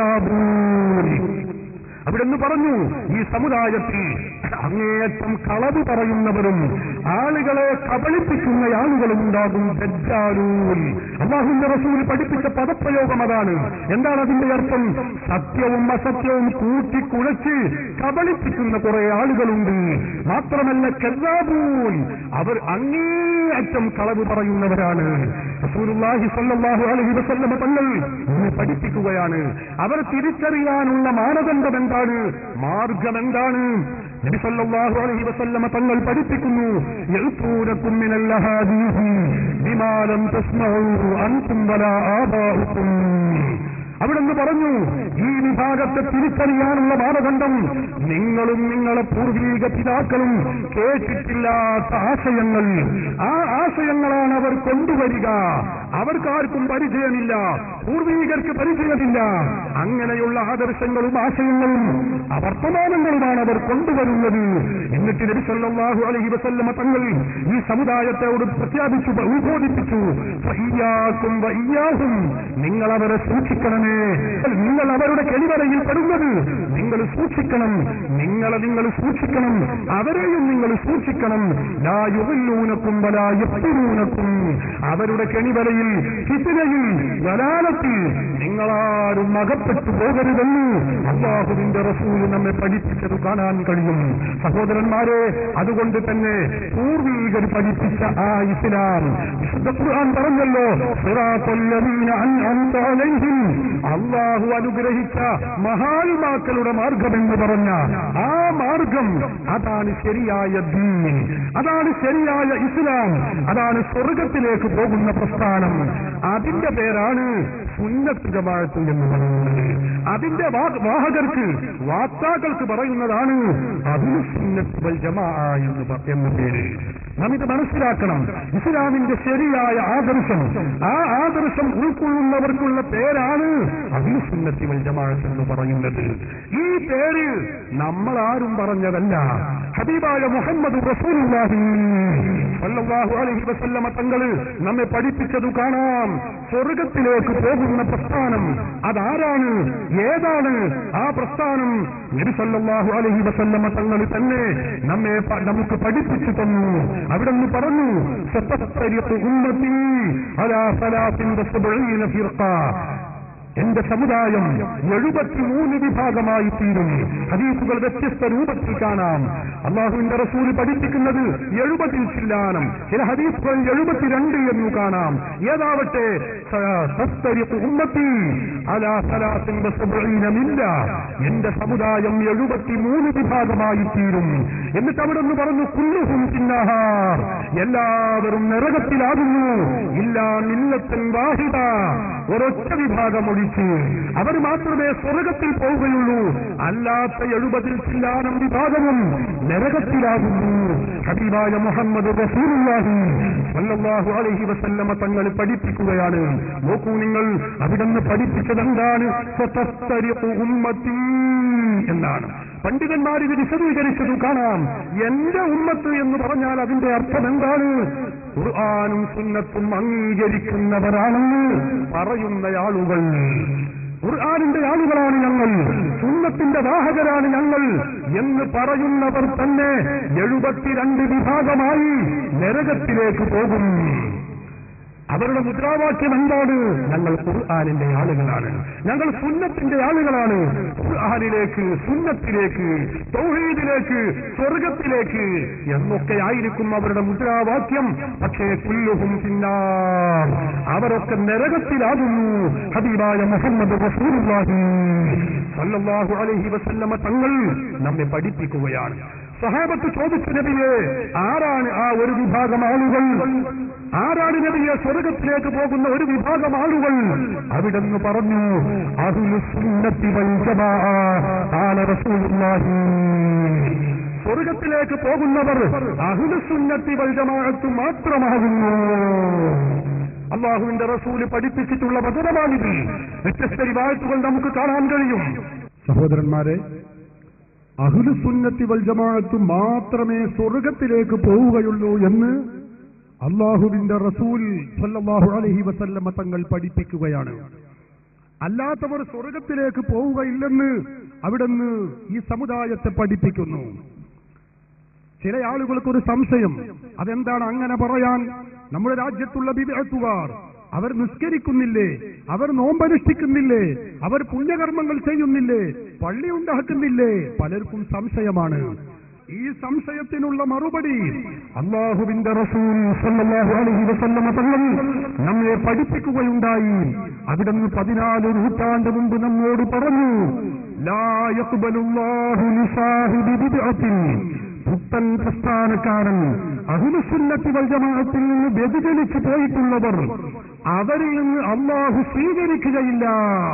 കല്ലാബൂൻ അവിടെന്ന് പറഞ്ഞു ഈ സമുദായത്തിൽ അങ്ങേയറ്റം കളവ് പറയുന്നവരും ആളുകളെ കബളിപ്പിക്കുന്ന ആളുകളും ഉണ്ടാകും ദജ്ജാലൂൻ അള്ളാഹുന്റെ റസൂൽ പഠിപ്പിച്ച പദപ്രയോഗം അതാണ് എന്താണ് അതിന്റെ അർത്ഥം സത്യവും അസത്യവും കൂട്ടിക്കുഴച്ച് കബളിപ്പിക്കുന്ന കുറെ ആളുകളുണ്ട് മാത്രമല്ല കല്ലാബൂൻ അവർ അങ്ങേയറ്റം കളവ് പറയുന്നവരാണ് റസൂലുള്ളാഹി സ്വല്ലല്ലാഹു അലൈഹി വസല്ലമ തങ്ങൾ നമ്മെ പഠിപ്പിക്കുകയാണ് അവർ തിരിച്ചറിയാനുള്ള മാനദണ്ഡം എന്താണ് മാർഗം എന്താണ് നബി സല്ലല്ലാഹു അലൈഹി വസല്ലമ തങ്ങൾ പഠിപ്പിക്കുന്നു യൽതൂനകും മിനൽ അഹാദീഹി ബിമാ ലം തസ്മഉ അൻതും വലാ ആബാഉക്കും അവിടുന്ന് പറഞ്ഞു ഈ വിഭാഗത്തെ തിരിച്ചറിയാനുള്ള മാനദണ്ഡം നിങ്ങളും നിങ്ങളെ പൂർവീക പിതാക്കളും കേട്ടിട്ടില്ലാത്ത ആശയങ്ങൾ ആ ആശയങ്ങളാണ് അവർ കൊണ്ടുവരിക അവർക്കാർക്കും പരിചയമില്ല പൂർവീകർക്ക് പരിചയമില്ല അങ്ങനെയുള്ള ആദർശങ്ങളും ആശയങ്ങളും വർത്തമാനങ്ങളുമാണ് അവർ കൊണ്ടുവരുന്നത് എന്നിട്ട് നബി സല്ലല്ലാഹു അലൈഹി വസല്ലമ തങ്ങൾ ഈ സമുദായത്തോട് പ്രഖ്യാപിച്ചു ഉത്ബോധിപ്പിച്ചു ഫഇയ്യാക്കും വഇയ്യാഹും നിങ്ങൾ അവരെ സൂക്ഷിക്കണമേ നിങ്ങൾ അവരുടെ കെളിവരയിൽ പെടുന്നത് നിങ്ങൾ സൂക്ഷിക്കണം നിങ്ങളെ നിങ്ങൾ സൂക്ഷിക്കണം അവരെയും നിങ്ങൾ സൂക്ഷിക്കണം ലാ യുഗല്ലൂനക്കും വലാ യഫ്തിനൂനക്കും അവരുടെ കെണിവരയിൽ ഫിത്തിനയിൽ വലാലത്തിൽ നിങ്ങളാരും അകപ്പെട്ടു പോകരുതെന്ന് അള്ളാഹുവിന്റെ റസൂല് നമ്മെ പഠിപ്പിച്ചത് കാണാൻ കഴിയും സഹോദരന്മാരെ അതുകൊണ്ട് തന്നെ പൂർവീകർ പഠിപ്പിച്ച ആ ഇസ്ലാം വിശുദ്ധ ഖുർആൻ പറഞ്ഞല്ലോ സിറാത്തല്ലദീന അൻഅംത അലൈഹിം അള്ളാഹു അനുഗ്രഹിച്ച മഹാത്മാക്കളുടെ മാർഗമെന്ന് പറഞ്ഞ ആ മാർഗം അതാണ് ശരിയായ ദീൻ അതാണ് ശരിയായ ഇസ്ലാം അതാണ് സ്വർഗത്തിലേക്ക് പോകുന്ന പ്രസ്ഥാനം അതിന്റെ പേരാണ് സുന്നത്ത് ജമാഅത്ത് എന്ന് പറയുന്നത് അതിന്റെ വാ- വാഹകർക്ക് വാക്താക്കൾക്ക് പറയുന്നതാണ് അതിന് സുന്നത്ത് വൽ ജമാ എന്ന് പ- എന്ന പേര് നാം ഇത് മനസ്സിലാക്കണം ഇസ്ലാമിന്റെ ശരിയായ ആദർശം ആ ആദർശം ഉൾക്കൊള്ളുന്നവർക്കുള്ള പേരാണ് അതിന് സുന്നത്തി വൽ ജമാഅത്ത് എന്ന് പറയുന്നത് ഈ പേര് നമ്മൾ ആരും പറഞ്ഞതല്ല ഹബീബായ മുഹമ്മദ് റസൂലുള്ളാഹി സല്ലല്ലാഹു അലൈഹി വസല്ലമ തങ്ങള് നമ്മെ പഠിപ്പിച്ചതു കാണാം സ്വർഗത്തിലേക്ക് പോകുന്ന പ്രസ്ഥാനം അതാരാണ് ഏതാണ് ആ പ്രസ്ഥാനം നബി സല്ലല്ലാഹു അലൈഹി വസല്ലമ തങ്ങൾ തന്നെ നമ്മെ പ- നമുക്ക് പഠിപ്പിച്ചു തന്നു അവിടെ നിന്ന് പറഞ്ഞു സതസ്തരിഖു ഉമ്മത്തി അലാ സലാസിൻ വസബഈന ഫിർഖ എന്റെ സമുദായം എഴുപത്തിമൂന്ന് വിഭാഗമായി തീരും ഹദീസുകൾ വ്യത്യസ്ത രൂപത്തിൽ കാണാം അള്ളാഹുവിന്റെ റസൂൽ പഠിപ്പിക്കുന്നത് എഴുപതിൽ ചില്ലാനം ചില ഹദീസുകൾ എഴുപത്തിരണ്ട് എന്നു കാണാം ഏതാവട്ടെ സ- തസ്തരിഖു ഉമ്മത്തി അലാ സലാസിൻ വസബഈന മില്ല എന്റെ സമുദായം എഴുപത്തിമൂന്ന് വിഭാഗമായി തീരും എന്നിട്ട് അവിടെ നിന്ന് പറഞ്ഞു കുല്ലുഹും പിന്നഹാർ എല്ലാവരും നരകത്തിലാകുന്നു ഇല്ലാ മില്ലത്തൻ വാഹിദ ഒരൊറ്റ വിഭാഗം ഒഴിച്ച് അവർ മാത്രമേ സ്വർഗത്തിൽ പോവുകയുള്ളൂ അല്ലാത്ത എഴുപതിൽ ചില്ലാനം വിഭാഗവും നരകത്തിലാകുന്നു ഹബീബായ മുഹമ്മദ് റസൂലുള്ളാഹി സ്വല്ലല്ലാഹു അലൈഹി വസല്ലമ തങ്ങൾ പഠിപ്പിക്കുകയാണ് നോക്കൂ നിങ്ങൾ അവിടുന്ന് പഠിപ്പിച്ചത് എന്താണ് സതസ്തരിഖു ഉമ്മത്തി എന്നാണ് പണ്ഡിതന്മാർ ഇത് വിശദീകരിച്ചത് കാണാം എന്റെ ഉമ്മത്ത് എന്ന് പറഞ്ഞാൽ അതിന്റെ അർത്ഥം എന്താണ് ഖുർആാനും സുന്നത്തും അംഗീകരിക്കുന്നവരാണെന്ന് പറയുന്ന ആളുകൾ ഖുർആാനിന്റെ ആളുകളാണ് ഞങ്ങൾ സുന്നത്തിന്റെ വാഹകരാണ് ഞങ്ങൾ എന്ന് പറയുന്നവർ തന്നെ എഴുപത്തിരണ്ട് വിഭാഗമായി നരകത്തിലേക്ക് പോകും അവരുടെ മുദ്രാവാക്യം എന്താണ് ഞങ്ങൾ ഖുർആാനിന്റെ ആളുകളാണ് ഞങ്ങൾ സുന്നത്തിന്റെ ആളുകളാണ് ഖുർആാനിലേക്ക് സുന്നത്തിലേക്ക് തൗഹീദിലേക്ക് സ്വർഗത്തിലേക്ക് എന്നൊക്കെ ആയിരിക്കും അവരുടെ മുദ്രാവാക്യം പക്ഷേ കുല്ലുഹും പിന്നാർ അവരൊക്കെ നരകത്തിലാകുന്നു ഹബീബായ മുഹമ്മദ് റസൂലുള്ളാഹി സല്ലല്ലാഹു അലൈഹി വസല്ലമ തങ്ങൾ നമ്മെ പഠിപ്പിക്കുകയാണ് സഹാബത്ത് ചോദിച്ചു നബിയെ ആരാണ് ആ ഒരു വിഭാഗം ആളുകൾ ആരാണ് നബിയെ സ്വർഗത്തിലേക്ക് പോകുന്ന ഒരു വിഭാഗം ആളുകൾ അവിടെന്ന് പറഞ്ഞു അഹ്ലു സുന്നത്തി വൽ ജമാഅ ഖാല റസൂലുള്ളാഹി സ്വർഗത്തിലേക്ക് പോകുന്നവർ അഹ്ലു സുന്നത്തി വൽ ജമാഅത്ത് മാത്രമാകുന്നു അള്ളാഹുവിന്റെ റസൂല് പഠിപ്പിച്ചിട്ടുള്ള വചനമാണിത് വ്യത്യസ്ത റിവായത്തുകൾ നമുക്ക് കാണാൻ കഴിയും സഹോദരന്മാരെ അഹുലുസുന്നത്തി വൽ ജമാഅത്ത് മാത്രമേ സ്വർഗത്തിലേക്ക് പോവുകയുള്ളൂ എന്ന് അള്ളാഹുവിന്റെ റസൂൽ സല്ലല്ലാഹു അലൈഹി വസല്ലമ തങ്ങൾ പഠിപ്പിക്കുകയാണ് അല്ലാത്തവർ സ്വർഗത്തിലേക്ക് പോവുകയില്ലെന്ന് അവിടുന്ന് ഈ സമുദായത്തെ പഠിപ്പിക്കുന്നു ചില ആളുകൾക്കൊരു സംശയം അതെന്താണ് അങ്ങനെ പറയാൻ നമ്മുടെ രാജ്യത്തുള്ള വിദഗ്ധുകാർ അവർ നിസ്കരിക്കുന്നില്ലേ അവർ നോമ്പനുഷ്ഠിക്കുന്നില്ലേ അവർ പുണ്യകർമ്മങ്ങൾ ചെയ്യുന്നില്ലേ പള്ളി ഉണ്ടാക്കുന്നില്ലേ പലർക്കും സംശയമാണ് ഈ സംശയത്തിനുള്ള മറുപടി അള്ളാഹുവിന്റെ റസൂൽ സല്ലല്ലാഹു അലൈഹി വസല്ലമ തങ്ങൾ നമ്മെ പഠിപ്പിക്കുകയുണ്ടായി അവിടുന്ന് പതിനാല് നൂറ്റാണ്ട് മുമ്പ് നമ്മോട് പറഞ്ഞു ലാ യഖ്ബലുല്ലാഹു ലിസാഹിബി ബിദ്അത്തിൻ പുത്തൻ പ്രസ്ഥാനക്കാരൻ അഹുലുസുന്നത്തി വൽജമാഅത്തിൽ നിന്ന് വ്യതിചലിച്ചു പോയിട്ടുള്ളവർ അവരിൽ നിന്ന് അള്ളാഹു സ്വീകരിക്കുകയില്ല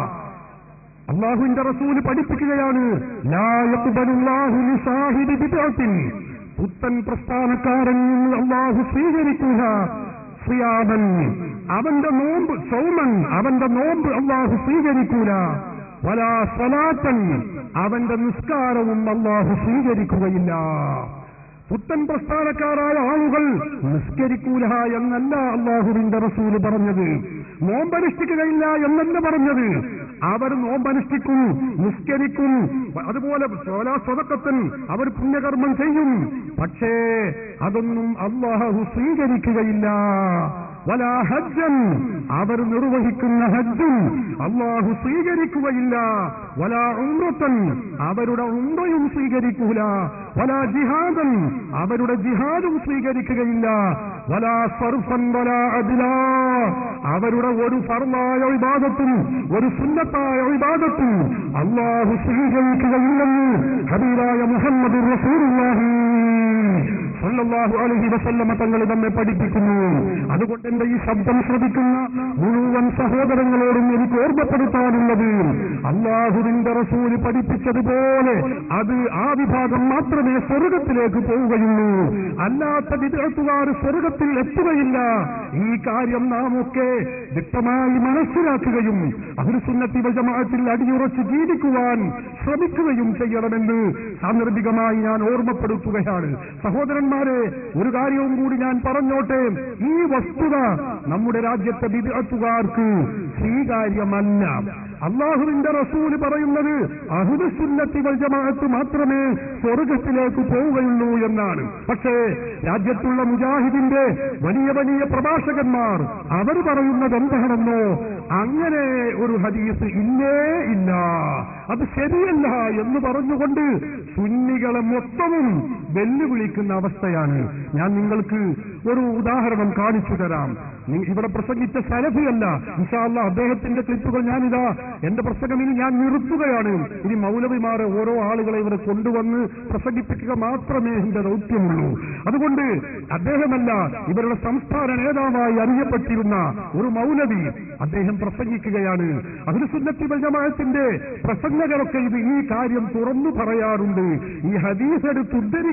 അള്ളാഹുവിന്റെ റസൂല് പഠിപ്പിക്കുകയാണ് ലാ യഖ്ബലുല്ലാഹു ലിസാഹിബി ബിദ്അത്തിൻ പുത്തൻ പ്രസ്ഥാനക്കാരൻ നിന്ന് അള്ളാഹു സ്വീകരിക്കുക സിയാമൻ അവന്റെ നോമ്പ് സൗമൻ അവന്റെ നോമ്പ് അള്ളാഹു സ്വീകരിക്കൂല വലാ സ്വലാത്തൻ അവന്റെ നിസ്കാരവും അള്ളാഹു സ്വീകരിക്കുകയില്ല പുത്തൻ പ്രസ്ഥാനക്കാരായ ആളുകൾ നിസ്കരിക്കൂല എന്നല്ല അള്ളാഹുവിന്റെ റസൂല് പറഞ്ഞത് നോമ്പനുഷ്ഠിക്കുകയില്ല എന്നല്ല പറഞ്ഞത് അവർ നോമ്പനുഷ്ഠിക്കും നിസ്കരിക്കും അതുപോലെ സ്വതക്കത്തിൽ അവർ പുണ്യകർമ്മം ചെയ്യും പക്ഷേ അതൊന്നും അള്ളാഹു സ്വീകരിക്കുകയില്ല വലാ ഹജ്ജൻ അവർ നിർവഹിക്കുന്ന ഹജ്ജും അള്ളാഹു സ്വീകരിക്കുകയില്ല വലാ ഉമ്രത്തൻ അവരുടെ ഉമ്രയും സ്വീകരിക്കൂല വലാ ജിഹാദൻ അവരുടെ ജിഹാദും സ്വീകരിക്കുകയില്ല വലാ സർഫൻ വലാ അദില അവരുടെ ഒരു ഫർമായ വിവാദത്തും ഒരു സുന്നത്തായ വിവാദത്തും അള്ളാഹു സ്വീകരിക്കുകയില്ലെന്ന് ഹബീറായ മുഹമ്മദ് റസൂലുള്ളാഹി സല്ലല്ലാഹു അലൈഹി വസല്ലമ തങ്ങൾ നമ്മെ പഠിപ്പിക്കുന്നു അതുകൊണ്ട് എന്റെ ഈ ശബ്ദം ശ്രവിക്കുന്ന മുഴുവൻ സഹോദരങ്ങളോടും എനിക്ക് ഓർമ്മപ്പെടുത്താനുള്ളത് അള്ളാഹുവിന്റെ റസൂല് പഠിപ്പിച്ചതുപോലെ അത് ആ വിഭാഗം മാത്രമേ സ്വർഗത്തിലേക്ക് പോവുകയുള്ളൂ അല്ലാത്ത വിദഗ്ധുകാർ സ്വർഗത്തിൽ എത്തുകയില്ല ഈ കാര്യം നാം ഒക്കെ വ്യക്തമായി മനസ്സിലാക്കുകയും അഹുസുന്നത്തി ജമാഅത്തിൽ അടിയുറച്ച് ജീവിക്കുവാൻ ശ്രമിക്കുകയും ചെയ്യണമെന്ന് സാന്ദർഭികമായി ഞാൻ ഓർമ്മപ്പെടുത്തുകയാണ് സഹോദരന്മാരെ ഒരു കാര്യവും കൂടി ഞാൻ പറഞ്ഞോട്ടെ ഈ വസ്തുത നമ്മുടെ രാജ്യത്തെ വിദഗ്ധുകാർക്ക് സ്വീകാര്യമല്ല അള്ളാഹുവിന്റെ റസൂല് പറയുന്നത് അഹുദുസുന്നത്തി വൽജമാഅത്ത് മാത്രമേ സ്വർഗത്തിലേക്ക് പോവുകയുള്ളൂ എന്നാണ് പക്ഷേ രാജ്യത്തുള്ള മുജാഹിദിന്റെ വലിയ വലിയ പ്രഭാഷകന്മാർ അവർ പറയുന്നത് എന്താണെന്നോ അങ്ങനെ ഒരു ഹദീസ് ഇല്ലേ ഇല്ല അത് ശരിയല്ല എന്ന് പറഞ്ഞുകൊണ്ട് സുന്നികളെ മൊത്തവും വെല്ലുവിളിക്കുന്ന അവസ്ഥയാണ് ഞാൻ നിങ്ങൾക്ക് ഒരു ഉദാഹരണം കാണിച്ചു തരാം നി- ഇവിടെ പ്രസംഗിച്ച സലഫിയല്ല ഇൻഷാല്ല അദ്ദേഹത്തിന്റെ ക്ലിപ്പുകൾ ഞാനിതാ എന്റെ പ്രസംഗം ഇനി ഞാൻ നിർത്തുകയാണ് ഇനി മൗലവിമാരെ ഓരോ ആളുകളെ ഇവിടെ കൊണ്ടുവന്ന് പ്രസംഗിപ്പിക്കുക മാത്രമേ എന്റെ ദൗത്യമുള്ളൂ അതുകൊണ്ട് അദ്ദേഹമല്ല ഇവരുടെ സംസ്ഥാന നേതാവായി അറിയപ്പെട്ടിരുന്ന ഒരു മൗലവി അദ്ദേഹം പ്രസംഗിക്കുകയാണ് അഖിലസുന്നത്തി ജമാഅത്തിന്റെ പ്രസംഗകരൊക്കെ ഇത് ഈ കാര്യം തുറന്നു പറയാറുണ്ട് ഈ ഹദീസ് എടുത്ത് ഉദ്ധരിക്കാൻ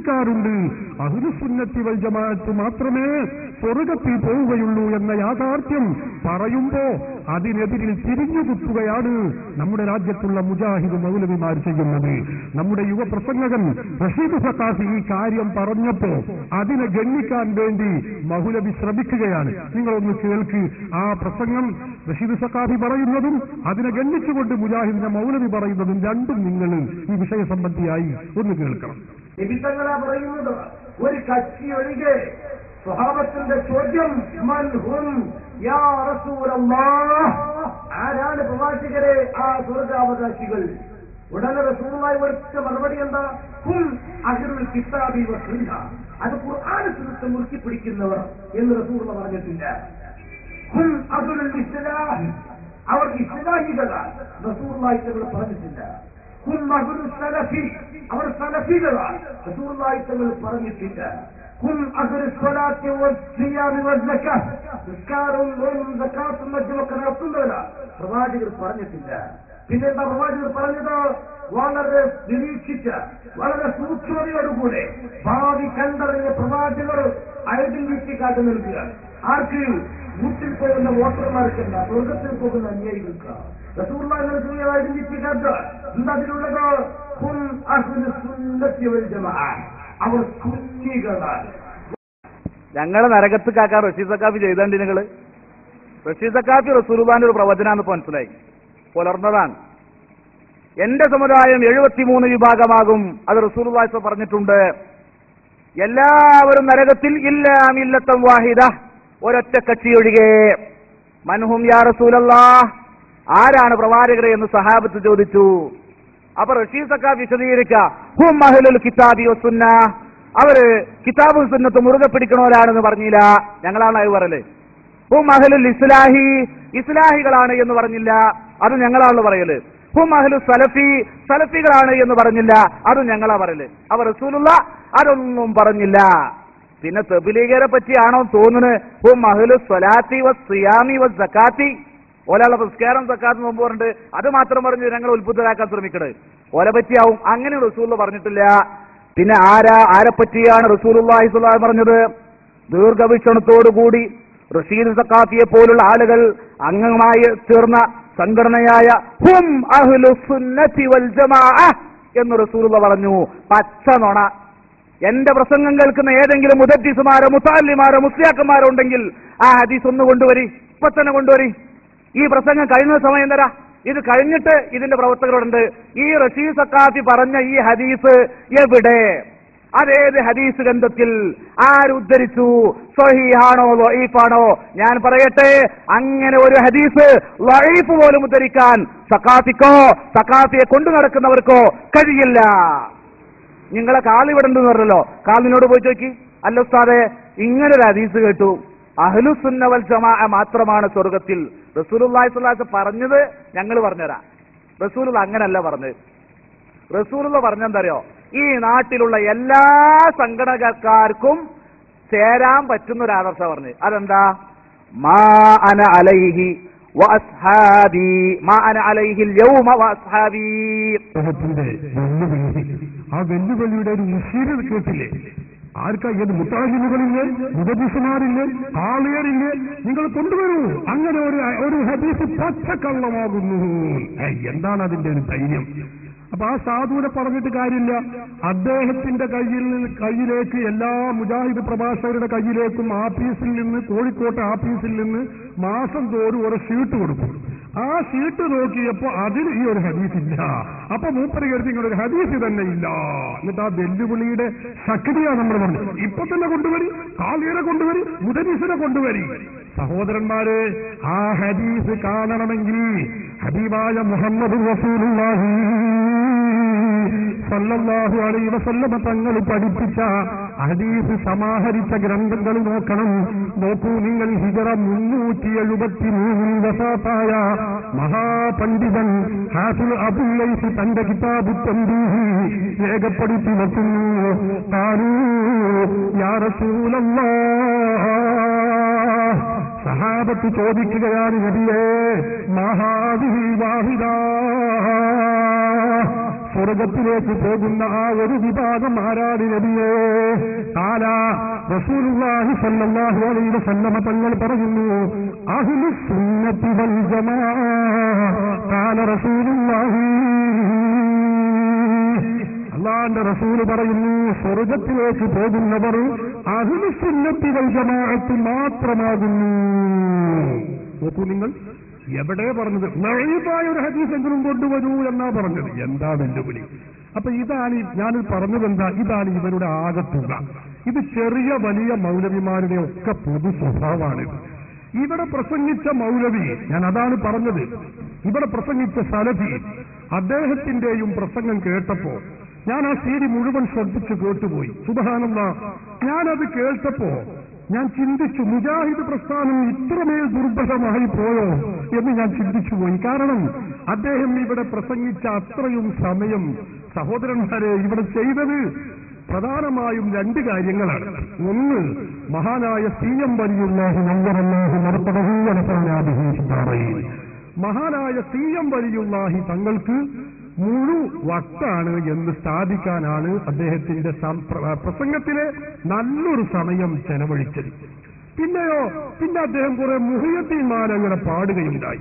വിശ്വസിക്കാറുണ്ട് അഹുലുസുന്നത്തി വൽ ജമാഅത്ത് മാത്രമേ സ്വർഗത്തിൽ പോവുകയുള്ളൂ എന്ന യാഥാർത്ഥ്യം പറയുമ്പോ അതിനെതിരിൽ തിരിഞ്ഞു കുത്തുകയാണ് നമ്മുടെ രാജ്യത്തുള്ള മുജാഹിദ് മൗലവിമാർ ചെയ്യുന്നത് നമ്മുടെ യുവപ്രസംഗകൻ റഷീദ് ഫത്താസ് ഈ കാര്യം പറഞ്ഞപ്പോ അതിനെ ഗണ്ണിക്കാൻ വേണ്ടി മൗലവി ശ്രമിക്കുകയാണ് നിങ്ങളൊന്ന് കേൾക്ക് ആ പ്രസംഗം റഷീദ് സക്കാഫി പറയുന്നതും അതിനെ ഗണ്ണിച്ചുകൊണ്ട് മുജാഹിദിന്റെ മൗലവി പറയുന്നതും രണ്ടും നിങ്ങൾ ഈ വിഷയ സംബന്ധിയായി ഒന്ന് കേൾക്കണം നിമിത്തങ്ങളാ പറയുന്നത് ഒരു കക്ഷി ഒഴികെ സ്വഭാവത്തിന്റെ ചോദ്യം മൻ ഹും യാ റസൂലല്ലാഹ് ആരാണ് പ്രവാചകരെ ആ സ്വർഗാവകാശികൾ ഉടനെ റസൂലായി കൊടുത്ത മറുപടി എന്താ ഹും അഹ്റുൽ കിതാബി വസുന്ന അത് ഖുർആൻ സുന്നത്ത് മുറുക്കി പിടിക്കുന്നവർ എന്ന് റസൂൽ പറഞ്ഞിട്ടില്ല ഹും അഹ്റുൽ ഇസ്ലാം അവർ ഇസ്ലാഹികളാണ് റസൂലായി തങ്ങൾ പറഞ്ഞിട്ടില്ല ഹും അഹ്റുൽ സലഫി അവർ സലഫികളാണ് റസൂലായി തങ്ങൾ പറഞ്ഞിട്ടില്ല ഹും അഹ്റുൽ സ്വലാത്തി വസ്സിയാമി വസ്സക്കാത്ത് നിസ്കാരവും നോമ്പും സക്കാത്തും മറ്റുമൊക്കെ നടത്തുന്നവരാണ് പ്രവാചകർ പറഞ്ഞിട്ടില്ല പിന്നെന്താ പ്രവാചകർ പറഞ്ഞത് വളരെ നിരീക്ഷിച്ച് വളരെ സൂക്ഷ്മതയോടുകൂടെ ഭാവി കണ്ടറിഞ്ഞ പ്രവാചകർ ഐഡന്റിറ്റി കാർഡ് നൽകുക ആർക്ക് വീട്ടിൽ പോകുന്ന വോട്ടർമാർക്കല്ല സ്വർഗത്തിൽ പോകുന്ന അനുയായികൾക്ക് റസൂർമാർ നൽകുന്ന ഐഡന്റിറ്റി കാർഡ് എന്താ അതിലുള്ളത് ഹും അഹ്ലു സുന്നത്തി വൽ ജമാഅ അവർ സുന്നികളാണ് ഞങ്ങളെ നരകത്ത് കാക്കാൻ റഷീദ് സക്കാഫി ചെയ്തണ്ട് നിങ്ങള് റഷീദ് സക്കാഫി റസൂലുബാന്റെ ഒരു പ്രവചനാന്ന് ഇപ്പൊ മനസ്സിലായി പുലർന്നതാണ് എന്റെ സമുദായം എഴുപത്തിമൂന്ന് വിഭാഗമാകും അത് റസൂലുബാസ് പറഞ്ഞിട്ടുണ്ട് എല്ലാവരും നരകത്തിൽ ഇല്ല മില്ലത്തം വാഹിദ ഒരൊറ്റ കക്ഷി ഒഴികെ മൻഹും യാ റസൂലല്ലാ ആരാണ് പ്രവാചകരെ എന്ന് സഹാബത്ത് ചോദിച്ചു അപ്പൊ റഷീദ് സക്ക വിശദീകരിക്ക ഹും അഹ്ലുൽ കിതാബി വസുന്ന അവര് കിതാബും സുന്നത്ത് മുറുകെ പിടിക്കണവരാണെന്ന് പറഞ്ഞില്ല ഞങ്ങളാണ് അത് പറയല് ഹും അഹ്ലുൽ ഇസ്ലാഹി ഇസ്ലാഹികളാണ് എന്ന് പറഞ്ഞില്ല അത് ഞങ്ങളാണ് പറയല് ഹും അഹ്ലു സലഫി സലഫികളാണ് എന്ന് പറഞ്ഞില്ല അത് ഞങ്ങളാ പറയല് അവർ റസൂലുള്ള അതൊന്നും പറഞ്ഞില്ല പിന്നെ തെബിലീഗരെ പറ്റിയാണോ തോന്നുന്നത് ഹും അഹ്ലു സ്വലാത്തി വ സിയാമി വ സക്കാത്തി ഓലാളെ പുസ്കാരം സക്കാത്ത് നോമ്പ് പറഞ്ഞിട്ട് അത് മാത്രം പറഞ്ഞ് ഞങ്ങൾ ഉത്ബുദ്ധരാക്കാൻ ശ്രമിക്കണത് ഓലെ പറ്റിയാവും അങ്ങനെ റസൂൽ പറഞ്ഞിട്ടില്ല പിന്നെ ആരാ ആരെ പറ്റിയാണ് റസൂലുള്ളാഹി സ്വല്ലല്ലാഹു പറഞ്ഞത് ദീർഘവീക്ഷണത്തോടുകൂടി റഷീദ് സക്കാഫിയെ പോലുള്ള ആളുകൾ അംഗമായി ചേർന്ന സംഘടനയായ ഹും അഹ്ലു സുന്നത്തി വൽ ജമാഅ എന്ന് റസൂലുള്ള പറഞ്ഞു പച്ച നുണ എന്റെ പ്രസംഗം കേൾക്കുന്ന ഏതെങ്കിലും മുദദ്ദിസുമാരോ മുത്താലിമാരോ മുസ്ലിയാക്കന്മാരോ ഉണ്ടെങ്കിൽ ആ ഹദീസ് ഒന്ന് കൊണ്ടുവരി ഇപ്പൊ തന്നെ കൊണ്ടുവരി ഈ പ്രസംഗം കഴിഞ്ഞ സമയം തരാ ഇത് കഴിഞ്ഞിട്ട് ഇതിന്റെ പ്രവർത്തകരോടുണ്ട് ഈ റഷീദ് സക്കാഫി പറഞ്ഞ ഈ ഹദീസ് എവിടെ അതേത് ഹദീസ് ഗ്രന്ഥത്തിൽ ആരുദ്ധരിച്ചു സ്വഹീഹാണോ ലൊയീഫാണോ ഞാൻ പറയട്ടെ അങ്ങനെ ഒരു ഹദീസ് ലൊയീഫ് പോലും ഉദ്ധരിക്കാൻ സക്കാഫിക്കോ സക്കാഫിയെ കൊണ്ടു നടക്കുന്നവർക്കോ കഴിയില്ല നിങ്ങളെ കാലിവിടണ്ടെന്ന് പറഞ്ഞല്ലോ കാലിനോട് പോയി ചോക്കി അല്ല ഉസ്താദെ ഇങ്ങനെ ഒരു ഹദീസ് കേട്ടു അഹ്ലുസുന്നവൽ ജമാ മാത്രമാണ് സ്വർഗത്തിൽ റസൂലുള്ളാഹി സ്വല്ലല്ലാഹു അലൈഹി വസല്ലം പറഞ്ഞത് ഞങ്ങൾ പറഞ്ഞുതരാം റസൂലുള്ള അങ്ങനല്ല പറഞ്ഞത് റസൂലുള്ള പറഞ്ഞെന്തറിയോ ഈ നാട്ടിലുള്ള എല്ലാ സംഘടനക്കാർക്കും ചേരാൻ പറ്റുന്ന ഒരു ആദർശ പറഞ്ഞു അതെന്താ മാ അന അലൈഹി വ അസ്ഹാബി മാ അന അലൈഹി യൗമ വ അസ്ഹാബി അദ്ദേഹത്തിന്റെ വെല്ലുവിളി ആ വെല്ലുവിളിയുടെ ഒരു മുഷീര് കേട്ടില്ലേ ആർക്കാ ഏത് മുത്താഹിനുകളില്ലേ മുതബിസുമാരില്ലേ ആളിയറില്ലേ നിങ്ങൾ കൊണ്ടുവരൂ അങ്ങനെ ഒരു ഒരു ഹദീസ് പച്ചക്കള്ളമാകുന്നു ഏയ്, എന്താണ് അതിന്റെ ഒരു ധൈര്യം അപ്പൊ ആ സാധുവിനെ പറഞ്ഞിട്ട് കാര്യമില്ല അദ്ദേഹത്തിന്റെ കയ്യിൽ കയ്യിലേക്ക് എല്ലാ മുജാഹിദ് പ്രഭാഷകരുടെ കയ്യിലേക്കും ആഫീസിൽ നിന്ന് കോഴിക്കോട്ടെ ആഫീസിൽ നിന്ന് മാസം തോറും ഒരു ഷീട്ട് കൊടുക്കും ആ ഷീട്ട് നോക്കിയപ്പോ അതിൽ ഈ ഒരു ഹദീസ് ഇല്ല അപ്പൊ മൂപ്പര് കരുതി ഇങ്ങനെ ഒരു ഹദീസ് തന്നെ ഇല്ല എന്നിട്ട് ആ വെല്ലുവിളിയുടെ ശക്തിയാണ് നമ്മൾ പറഞ്ഞത് ഇപ്പൊ തന്നെ കൊണ്ടുവരി കാളിയനെ കൊണ്ടുവരി മുദരീസിനെ കൊണ്ടുവരി സഹോദരന്മാരെ ആ ഹദീസ് കാണണമെങ്കിൽ ഹബീബായ മുഹമ്മദ് റസൂലുള്ളാഹി സല്ലല്ലാഹു അലൈഹി വസല്ലമ തങ്ങൾ പഠിപ്പിച്ച ഹദീസ് സമാഹരിച്ച ഗ്രന്ഥങ്ങൾ നോക്കണം നോക്കൂ നിങ്ങൾ ഹിജറ മുന്നൂറ്റി എഴുപത്തി മൂന്നിൽ വസാത്തായ മഹാപണ്ഡിതൻ ഹാഫിൽ അബുല്ലൈസ് തന്റെ കിതാബ് തമ്പീഹി രേഖപ്പെടുത്തി വെക്കുന്നു താനൂ യാ റസൂലല്ലാഹ് സഹാബത്ത് ചോദിക്കുകയാണ് നബിയെ മഹാവി വാഹിദ സ്വർഗത്തിലേക്ക് പോകുന്ന ആ ഒരു വിഭാഗം ആരാധി നബിയേ കാല റസൂലുള്ളാഹി സല്ലല്ലാഹു അലൈഹി വസല്ലമ തങ്ങൾ പറയുന്നു അഹ്ലു സുന്നത്തി വൽ ജമാഅ കാല റസൂലുള്ളാഹി അള്ളാന്റെ റസൂല് പറയുന്നു സ്വർഗത്തിലേക്ക് പോകുന്നവർ അഹ്ലു സുന്നത്തി വൽ ജമാഅത്ത് മാത്രമാകുന്നു നോക്കൂ നിങ്ങൾ എവിടെ പറഞ്ഞത് നഴീതായ ഒരു ഹദീസെങ്കിലും കൊണ്ടുവരൂ എന്നാ പറഞ്ഞത് എന്താ വെല്ലുവിളി അപ്പൊ ഇതാണ് ഈ- ഞാൻ പറഞ്ഞത് എന്താ ഇതാണ് ഇവരുടെ ആകത്തുക ഇത് ചെറിയ വലിയ മൗലവിമാരുടെ ഒക്കെ പൊതു സ്വഭാവമാണിത് ഇവിടെ പ്രസംഗിച്ച മൗലവി ഞാൻ അതാണ് പറഞ്ഞത് ഇവിടെ പ്രസംഗിച്ച സലഫി അദ്ദേഹത്തിന്റെയും പ്രസംഗം കേട്ടപ്പോ ഞാൻ ആ സീഡി മുഴുവൻ ശ്രദ്ധിച്ചു കേട്ടുപോയി സുബഹാനന്ദ ഞാനത് കേട്ടപ്പോ ഞാൻ ചിന്തിച്ചു മുജാഹിദ് പ്രസ്ഥാനം ഇത്രമേൽ ദുർബലമായി പോയോ എന്ന് ഞാൻ ചിന്തിച്ചു പോയി കാരണം അദ്ദേഹം ഇവിടെ പ്രസംഗിച്ച അത്രയും സമയം സഹോദരന്മാരെ ഇവിടെ ചെയ്തത് പ്രധാനമായും രണ്ട് കാര്യങ്ങളാണ് ഒന്ന് മഹാനായ സി എം വലിയുള്ളാഹു നമ്പറല്ലാഹു നടത്തണഹൂവനസാനാഭിഹീഷിത്താറയിൽ മഹാനായ സി എം വലിയുള്ളാഹി തങ്ങൾക്ക് മുഴു വട്ടാണ് എന്ന് സ്ഥാപിക്കാനാണ് അദ്ദേഹത്തിന്റെ സം- പ്ര- പ്രസംഗത്തിലെ നല്ലൊരു സമയം ചെലവഴിച്ചത് പിന്നെയോ പിന്നെ അദ്ദേഹം കുറെ മുഹിയത്തിന്മാരങ്ങനെ പാടുകയുണ്ടായി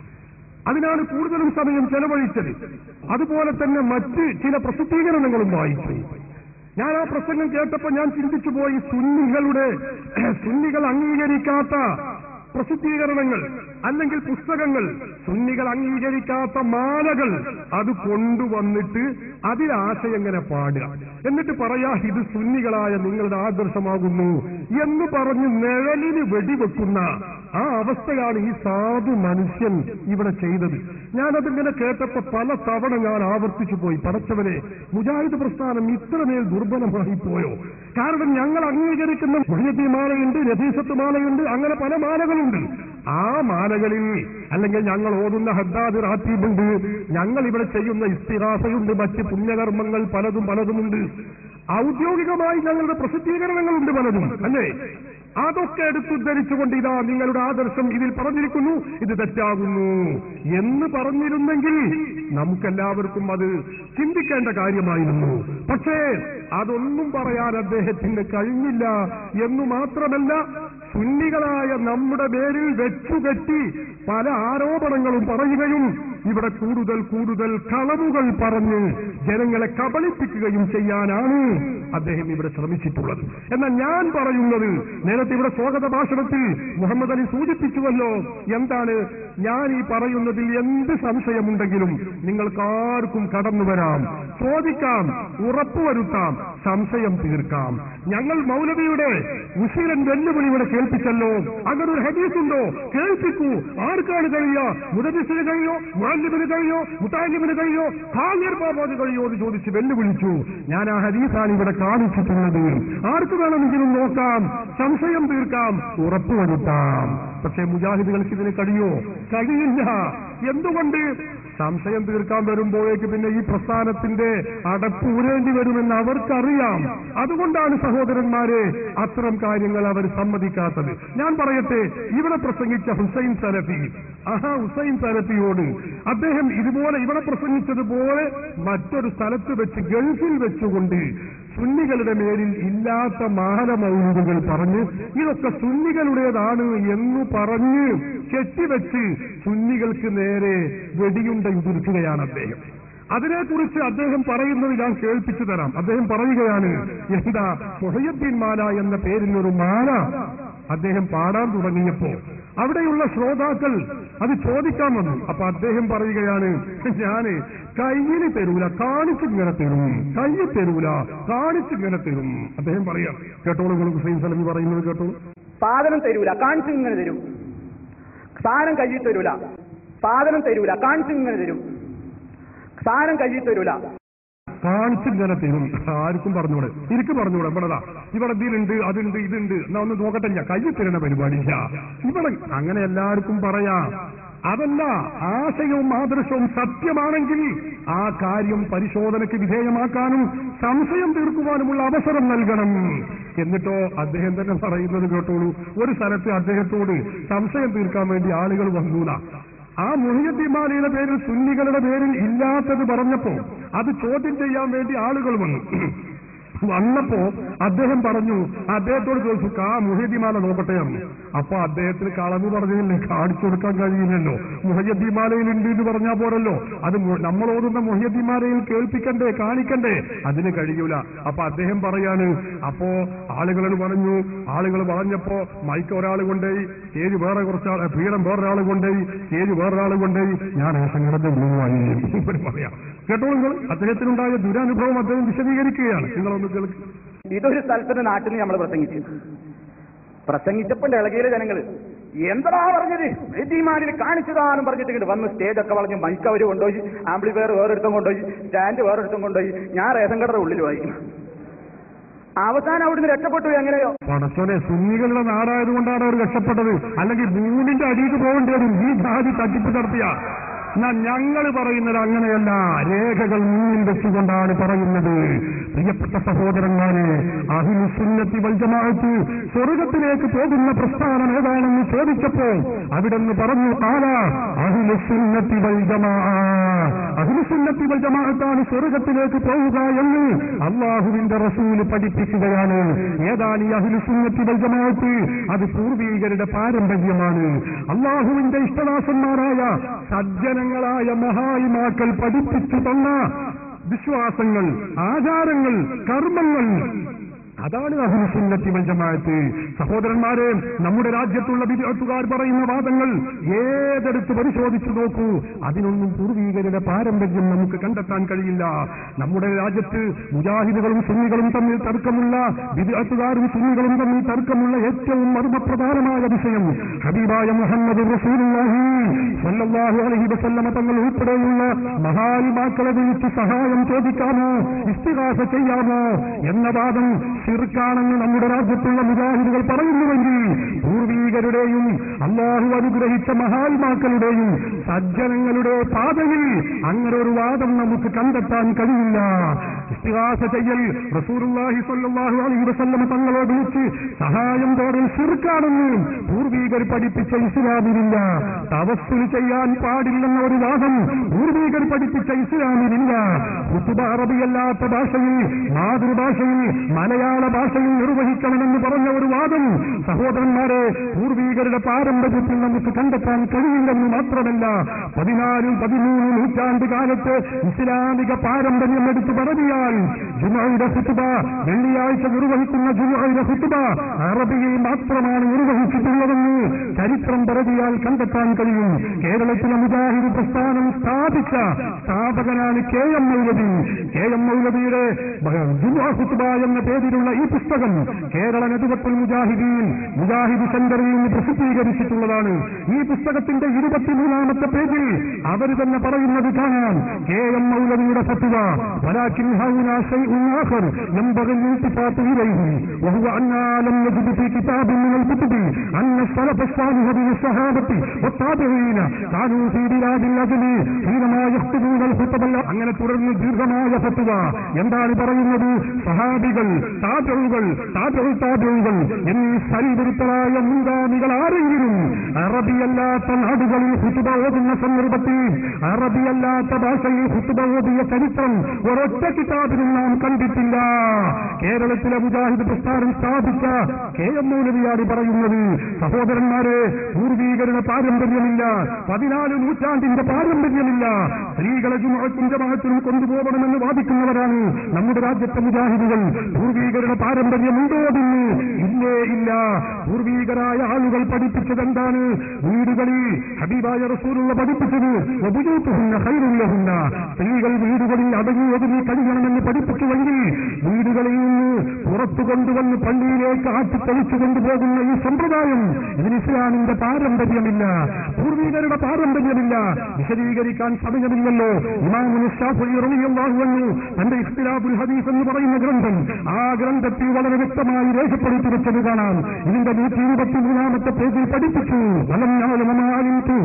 അതിനാണ് കൂടുതലും സമയം ചെലവഴിച്ചത് അതുപോലെ തന്നെ മറ്റ് ചില പ്രസിദ്ധീകരണങ്ങളും വായിച്ചു ഞാൻ ആ പ്രസംഗം കേട്ടപ്പോൾ ഞാൻ ചിന്തിച്ചു പോയി സുന്നികളുടെ സുന്നികൾ അംഗീകരിക്കാത്ത പ്രസിദ്ധീകരണങ്ങൾ അല്ലെങ്കിൽ പുസ്തകങ്ങൾ സുന്നികൾ അംഗീകരിക്കാത്ത മാലകൾ അത് കൊണ്ടുവന്നിട്ട് അതിൽ ആശയങ്ങനെ പാടുക എന്നിട്ട് പറയാ ഇത് സുന്നികളായ നിങ്ങളുടെ ആദർശമാകുന്നു എന്ന് പറഞ്ഞ് നിഴലിന് വെടിവെക്കുന്ന ആ അവസ്ഥയാണ് ഈ സാധു മനുഷ്യൻ ഇവിടെ ചെയ്തത് ഞാനതിങ്ങനെ കേട്ടപ്പോ പല തവണ ഞാൻ ആവർത്തിച്ചു പോയി പടച്ചവനെ മുജാഹിദ് പ്രസ്ഥാനം ഇത്രമേൽ ദുർബലമായി പോയോ കാരണം ഞങ്ങൾ അംഗീകരിക്കുന്ന മുഹ്യത്തി മാലയുണ്ട് രതീസത്ത് മാലയുണ്ട് അങ്ങനെ പല മാലകളുണ്ട് ആ മാലകളിൽ അല്ലെങ്കിൽ ഞങ്ങൾ ഓതുന്ന ഹദ്ദാദ് റാത്തീബുണ്ട് ഞങ്ങൾ ഇവിടെ ചെയ്യുന്ന ഇസ്തിഹാസയുണ്ട് മറ്റ് പുണ്യകർമ്മങ്ങൾ പലതും പലതുമുണ്ട് ഔദ്യോഗികമായി ഞങ്ങളുടെ പ്രസിദ്ധീകരണങ്ങളുണ്ട് പലതും അല്ലേ അതൊക്കെ എടുത്തുദ്ധരിച്ചുകൊണ്ട് ഇതാ നിങ്ങളുടെ ആദർശം ഇതിൽ പറഞ്ഞിരിക്കുന്നു ഇത് തെറ്റാകുന്നു എന്ന് പറഞ്ഞിരുന്നെങ്കിൽ നമുക്കെല്ലാവർക്കും അത് ചിന്തിക്കേണ്ട കാര്യമായിരുന്നു പക്ഷേ അതൊന്നും പറയാൻ അദ്ദേഹത്തിന് കഴിഞ്ഞില്ല എന്നു മാത്രമല്ല സുന്നികളായ നമ്മുടെ പേരിൽ വെച്ചുകെട്ടി പല ആരോപണങ്ങളും പറയുകയും ഇവിടെ കൂടുതൽ കൂടുതൽ കളവുകൾ പറഞ്ഞ് ജനങ്ങളെ കബളിപ്പിക്കുകയും ചെയ്യാനാണ് അദ്ദേഹം ഇവിടെ ശ്രമിച്ചിട്ടുള്ളത് എന്നാൽ ഞാൻ പറയുന്നത് നേരത്തെ ഇവിടെ സ്വാഗത ഭാഷണത്തിൽ മുഹമ്മദ് അലി സൂചിപ്പിച്ചുവല്ലോ എന്താണ് ഞാൻ ഈ പറയുന്നതിൽ എന്ത് സംശയമുണ്ടെങ്കിലും നിങ്ങൾക്കാർക്കും കടന്നു വരാം ചോദിക്കാം ഉറപ്പുവരുത്താം സംശയം തീർക്കാം ഞങ്ങൾ മൗലവിയുടെ ഉശീലൻ വെല്ലുവിളി ഇവിടെ കേൾപ്പിച്ചല്ലോ അങ്ങനെ ഒരു ഹദീസ് ഉണ്ടോ കേൾപ്പിക്കൂ ആർക്കാണ് കഴിയുക മുദബിസിന് കഴിയോ മുഅല്ലിമിന് കഴിയോ മുത്താലിമിന് കഴിയോ ഖാലിർ ബാബോന് കഴിയോ എന്ന് ചോദിച്ച് വെല്ലുവിളിച്ചു ഞാൻ ആ ഹദീസാണ് ഇവിടെ കാണിച്ചിട്ടുള്ളത് ആർക്ക് വേണമെങ്കിലും നോക്കാം സംശയം തീർക്കാം ഉറപ്പുവരുത്താം പക്ഷേ മുജാഹിദുകൾക്ക് ഇതിന് കഴിയോ കഴിയില്ല എന്തുകൊണ്ട് സംശയം തീർക്കാൻ വരുമ്പോഴേക്ക് പിന്നെ ഈ പ്രസ്ഥാനത്തിന്റെ അടപ്പ് ഊരേണ്ടി വരുമെന്ന് അവർക്കറിയാം അതുകൊണ്ടാണ് സഹോദരന്മാരെ അത്തരം കാര്യങ്ങൾ അവർ സമ്മതിക്കാത്തത് ഞാൻ പറയട്ടെ ഇവിടെ പ്രസംഗിച്ച ഹുസൈൻ സലഫി ആഹാ ഹുസൈൻ സലഫിയോട് അദ്ദേഹം ഇതുപോലെ ഇവിടെ പ്രസംഗിച്ചതുപോലെ മറ്റൊരു സ്ഥലത്ത് വെച്ച് ഗൾഫിൽ വെച്ചുകൊണ്ട് സുന്നികളുടെ മേലിൽ ഇല്ലാത്ത മാനമൗലികൾ പറഞ്ഞ് ഇതൊക്കെ സുന്നികളുടേതാണ് എന്ന് പറഞ്ഞ് കെട്ടിവെച്ച് സുന്നികൾക്ക് നേരെ വെടിയുണ്ട ഉതിർക്കുകയാണ് അദ്ദേഹം അതിനെക്കുറിച്ച് അദ്ദേഹം പറയുന്നത് ഞാൻ കേൾപ്പിച്ചു തരാം അദ്ദേഹം പറയുകയാണ് എന്താ സുഹയദ്ദീൻ മാല എന്ന പേരിലൊരു മാല അദ്ദേഹം പാടാൻ തുടങ്ങിയപ്പോ അവിടെയുള്ള ശ്രോതാക്കൾ അത് ചോദിക്കാൻ വന്നു അപ്പൊ അദ്ദേഹം പറയുകയാണ് ഞാന് കയ്യിൽ തരൂല കാണിച്ചിങ്ങനെ തരും കയ്യിൽ തരൂല കാണിച്ചിങ്ങനെ തരും അദ്ദേഹം പറയാം കേട്ടോളൂ നിങ്ങൾ ഹുസൈൻ സലമി പറയുന്നത് കേട്ടോളൂ സാധനം തരൂല കാണിച്ചു ഇങ്ങനെ തരും സാധനം കയ്യിൽ തരൂല സാധനം തരൂല കാണിച്ചു ഇങ്ങനെ തരും സാധനം കയ്യിൽ തരൂല കാണിച്ചിങ്ങനെ തരും ആർക്കും പറഞ്ഞൂടെ എനിക്ക് പറഞ്ഞൂടെ ഇവിടെതാ ഇവിടെ ഇതിലുണ്ട് അതുണ്ട് ഇതുണ്ട് എന്നാ ഒന്ന് നോക്കട്ടെ ഞാൻ കയ്യിൽ തരുന്ന പരിപാടിയില്ല ഇവിടെ അങ്ങനെ എല്ലാവർക്കും പറയാം അതല്ല ആശയവും ആദർശവും സത്യമാണെങ്കിൽ ആ കാര്യം പരിശോധനയ്ക്ക് വിധേയമാക്കാനും സംശയം തീർക്കുവാനുമുള്ള അവസരം നൽകണം എന്നിട്ടോ അദ്ദേഹം തന്നെ പറയുന്നത് കേട്ടോളൂ ഒരു സ്ഥലത്ത് അദ്ദേഹത്തോട് സംശയം തീർക്കാൻ വേണ്ടി ആളുകൾ വന്നൂല ആ മുഹിയദ്ദിമാലയുടെ പേരിൽ സുന്നികളുടെ പേരിൽ ഇല്ലാത്തത് പറഞ്ഞപ്പോ അത് ചോദ്യം ചെയ്യാൻ വേണ്ടി ആളുകൾ വന്നു വന്നപ്പോ അദ്ദേഹം പറഞ്ഞു അദ്ദേഹത്തോട് ചോദിച്ചു കാ മുഹദ്ദിമാല നോക്കട്ടെ എന്ന് അപ്പൊ അദ്ദേഹത്തിന് കളവ് പറഞ്ഞില്ലേ കാണിച്ചു കൊടുക്കാൻ കഴിയില്ലല്ലോ മുഹദ്ദിമാലയിൽ ഉണ്ട് എന്ന് പറഞ്ഞാൽ പോരല്ലോ അത് മു- നമ്മൾ ഓതുന്ന മുഹദ്ദിമാലയിൽ കേൾപ്പിക്കണ്ടേ കാണിക്കണ്ടേ അതിന് കഴിയൂല അപ്പൊ അദ്ദേഹം പറയാണ് അപ്പോ ആളുകൾ പറഞ്ഞു ആളുകൾ പറഞ്ഞപ്പോ മൈക്ക് ഒരാൾ കൊണ്ടുപോയി സ്റ്റേജ് വേറെ കുറച്ചാൾ പീഠം വേറൊരാൾ കൊണ്ടുപോയി സ്റ്റേജ് വേറൊരാൾ കൊണ്ടുപോയി ഞാൻ ആ സംഘടന ഉള്ളുവായി ഇവര് പറയാം കേട്ടോ നിങ്ങൾ അദ്ദേഹത്തിനുണ്ടായ ദുരനുഭവം അദ്ദേഹം വിശദീകരിക്കുകയാണ് നിങ്ങളൊന്ന് കേൾക്കുക ഇതൊരു സ്ഥലത്തിന്റെ നാട്ടിൽ നിന്ന് നമ്മൾ പ്രസംഗിച്ചു പ്രസംഗിച്ചപ്പോൾ ഇളകിയ ജനങ്ങൾ എന്താ പറഞ്ഞത് വെജിമാരിൽ കാണിച്ചതാണെന്ന് പറഞ്ഞിട്ട് ഇങ്ങോട്ട് വന്ന് സ്റ്റേജ് ഒക്കെ വളഞ്ഞ് മൈക്ക് അവർ കൊണ്ടുപോയി ആംപ്ലിഫയർ വേറൊരുത്തം കൊണ്ടുപോയി സ്റ്റാൻഡ് വേറൊരുത്തം കൊണ്ടുപോയി ഞാൻ റേഷൻ കടയുടെ ഉള്ളിൽ പോയി അവസാനം അവിടുന്ന് രക്ഷപ്പെട്ടു പോയി എങ്ങനെയോ പടച്ചോനെ സുന്നികളുടെ നാടായതുകൊണ്ടാണ് അവർ രക്ഷപ്പെട്ടത് അല്ലെങ്കിൽ മൂന്നിന്റെ അടിയിൽ പോകേണ്ടി വരും ഈ ജാതി തട്ടിപ്പ് നടത്തിയ എന്നാ ഞങ്ങൾ പറയുന്നത് അങ്ങനെയല്ല രേഖകൾ മുന്നിൽ വെച്ചുകൊണ്ടാണ് പറയുന്നത് പ്രിയപ്പെട്ട സഹോദരന്മാരെ അഹിമുസുന്നത്തി വൽജമാഅത്ത് സ്വർഗത്തിലേക്ക് പോകുന്ന പ്രസ്ഥാനം ഏതാണെന്ന് ചോദിച്ചപ്പോൾ അവിടെ നിന്ന് പറഞ്ഞു ആല അഹിമുസുന്നത്തി വൽജമാ അഹിമുസുന്നത്തി വൽജമാഅത്താണ് സ്വർഗത്തിലേക്ക് പോവുക എന്ന് അള്ളാഹുവിന്റെ റസൂല് പഠിപ്പിക്കുകയാണ് ഏതാണ് ഈ അഹിലുസുന്നത്തി വൽജമാഅത്ത് അത് പൂർവീകരുടെ പാരമ്പര്യമാണ് അള്ളാഹുവിന്റെ ഇഷ്ടദാസന്മാരായ സജ്ജനങ്ങളായ മഹായിമാക്കൾ പഠിപ്പിച്ചു തന്ന വിശ്വാസങ്ങൾ ആചാരങ്ങൾ കർമ്മങ്ങൾ അതാണ് അഹിംസുന്നത്തി വഞ്ചമായത്ത് സഹോദരന്മാരെ നമ്മുടെ രാജ്യത്തുള്ള വിദ്യാർത്ഥുകാർ പറയുന്ന വാദങ്ങൾ ഏതെടുത്ത് പരിശോധിച്ചു നോക്കൂ അതിനൊന്നും പൂർവീകരുടെ പാരമ്പര്യം നമുക്ക് കണ്ടെത്താൻ കഴിയില്ല നമ്മുടെ രാജ്യത്ത് മുജാഹിദുകളും സുന്നികളും തമ്മിൽ തർക്കമുള്ള വിദ്യാർത്ഥുകാരും സുന്നികളും തമ്മിൽ തർക്കമുള്ള ഏറ്റവും മർമ്മപ്രധാനമായ വിഷയം ഹബീബായ മുഹമ്മദ് റസൂലുള്ളാഹി സ്വല്ലല്ലാഹു അലൈഹി വസല്ലമ തങ്ങൾ ഉൾപ്പെടെയുള്ള മഹാത്മാക്കളെ വിളിച്ച് സഹായം ചോദിക്കാമോ ഇസ്തിഹാസ ചെയ്യാമോ എന്ന വാദം ശിർക്കാണെന്ന് നമ്മുടെ രാജ്യത്തുള്ള മുജാഹിദുകൾ പറയുന്നുവെങ്കിൽ പൂർവീകരുടെയും അള്ളാഹു അനുഗ്രഹിച്ച മഹാത്മാക്കളുടെയും സജ്ജനങ്ങളുടെ പാതയിൽ അങ്ങനെ ഒരു വാദം നമുക്ക് കണ്ടെത്താൻ കഴിയില്ല ഇസ്തിഹാസ ചെയ്യൽ റസൂറുല്ലാഹി സ്വല്ലല്ലാഹു അലൈഹി വസല്ലമ തങ്ങളെ വിളിച്ച് സഹായം തോടൽ ശിർക്കാണെന്ന് പൂർവീകർ പഠിപ്പിച്ച ഇസ്ലാമിലില്ല തവസ്സുൽ ചെയ്യാൻ പാടില്ലെന്ന ഒരു വാദം പൂർവീകർ പഠിപ്പിച്ച ഇസ്ലാമിലില്ല കുത്തുബ അറബിയല്ലാത്ത ഭാഷയിൽ മാതൃഭാഷയിൽ മലയാള ഭാഷയിൽ നിർവഹിക്കണമെന്ന് പറഞ്ഞ ഒരു വാദം സഹോദരന്മാരെ പൂർവീകരുടെ പാരമ്പര്യത്തിൽ നമുക്ക് കണ്ടെത്താൻ കഴിയില്ലെന്ന് മാത്രമല്ല പതിനാലും പതിമൂന്ന് നൂറ്റാണ്ട് കാലത്ത് ഇസ്ലാമിക പാരമ്പര്യം എടുത്തു പറഞ്ഞാൽ ജുമയുടെ ഹുത്തുബ വെള്ളിയാഴ്ച നിർവഹിക്കുന്ന ജുമയുടെ ഹുത്തുബ അറബിയിൽ മാത്രമാണ് നിർവഹിച്ചിട്ടുള്ളതെന്ന് ചരിത്രം പറഞ്ഞാൽ കണ്ടെത്താൻ കഴിയും കേരളത്തിലെ മുജാഹിദ് പ്രസ്ഥാനം സ്ഥാപിച്ച സ്ഥാപകനാണ് K M Maulavi K M മൗലവിയുടെ ജുമാ ഹുത്തുബ എന്ന പേരിലുള്ള ഈ പുസ്തകം കേരള നെതുവത്തുൽ മുജാഹിദീൻ മുജാഹിദ് സെന്ററിൽ നിന്ന് പ്രസിദ്ധീകരിച്ചിട്ടുള്ളതാണ് ഈ പുസ്തകത്തിന്റെ ഇരുപത്തിമൂന്നാമത്തെ പേജിൽ അവർ തന്നെ പറയുന്നത് കാണാം കെ എം മൗലവിയുടെ ഫത്തുവ ولكن هؤلاء شيء آخر ينبغي الالتفات إليه وهو أننا لم نجد في كتاب من الكتب أن السلف الصالح من الصحابة والتابعين كانوا في بلاد الأجل حينما يخطبون الخطب അങ്ങനെ തുടർന്ന് ദീർഘമായ ഫത്തുവ എന്താണ് പറയുന്നത് സഹാബികൾ താപിഴുകൾ താപിഴു താപിഴുകൾ എന്നീ സരിവിരുത്തരായ മുൻഗാമികൾ ആരെങ്കിലും അറബിയല്ലാത്ത നാടുകളിൽ ഹുത്തുബ ഓതുന്ന സന്ദർഭത്തിൽ അറബിയല്ലാത്ത ഭാഷയിൽ ഹുത്തുബ ഓതിയ ചരിത്രം ഒരൊറ്റ കിതാബിലും നാം കണ്ടിട്ടില്ല കേരളത്തിലെ മുജാഹിദ് പ്രസ്ഥാനം സ്ഥാപിച്ച കെ എം മൗലവിയാണ് പറയുന്നത് സഹോദരന്മാരെ പൂർവീകരുടെ പാരമ്പര്യമില്ല പതിനാല് നൂറ്റാണ്ടിന്റെ പാരമ്പര്യമില്ല സ്ത്രീകളെ ജുമഅത്തും ജമാഅത്തിനും കൊണ്ടുപോകണമെന്ന് വാദിക്കുന്നവരാണ് നമ്മുടെ രാജ്യത്തെ മുജാഹിദുകൾ പൂർവീകരുടെ പാരമ്പര്യമുണ്ടോ എന്ന് ഇല്ലേ ഇല്ല പൂർവീകരായ ആളുകൾ പഠിപ്പിച്ചത് എന്താണ് വീടുകളിൽ ഹബീബായ റസൂലുള്ള പഠിപ്പിച്ചത് വബുജൂത്തുഹുന്ന ഖൈറുല്ലഹുന്ന സ്ത്രീകൾ വീടുകളിൽ അടങ്ങി ഒതുങ്ങി കഴിയണമെന്ന് പഠിപ്പിച്ചുവെങ്കിൽ വീടുകളിൽ നിന്ന് പുറത്തു കൊണ്ടുവന്ന് പള്ളിയിലേക്ക് ആട്ടിത്തെളിച്ചു കൊണ്ടുപോകുന്ന ഈ സമ്പ്രദായം ഇതിന് ഇസ്ലാമിന്റെ പാരമ്പര്യമില്ല പൂർവീകരുടെ പാരമ്പര്യമില്ല വിശദീകരിക്കാൻ സമയമില്ലല്ലോ ഇമാമുൽ ഷാഫി റളിയല്ലാഹു അൻഹു തന്റെ ഇഖ്തിലാഫുൽ ഹദീസ് എന്ന് പറയുന്ന ഗ്രന്ഥം ആ ഗ്രന്ഥത്തിൽ വളരെ വ്യക്തമായി രേഖപ്പെടുത്തി വെച്ചത് കാണാം ഇതിന്റെ നൂറ്റി ഇരുപത്തിമൂന്നാമത്തെ പേജിൽ പഠിപ്പിച്ചു വലം ഞാലുമമാലിന്തു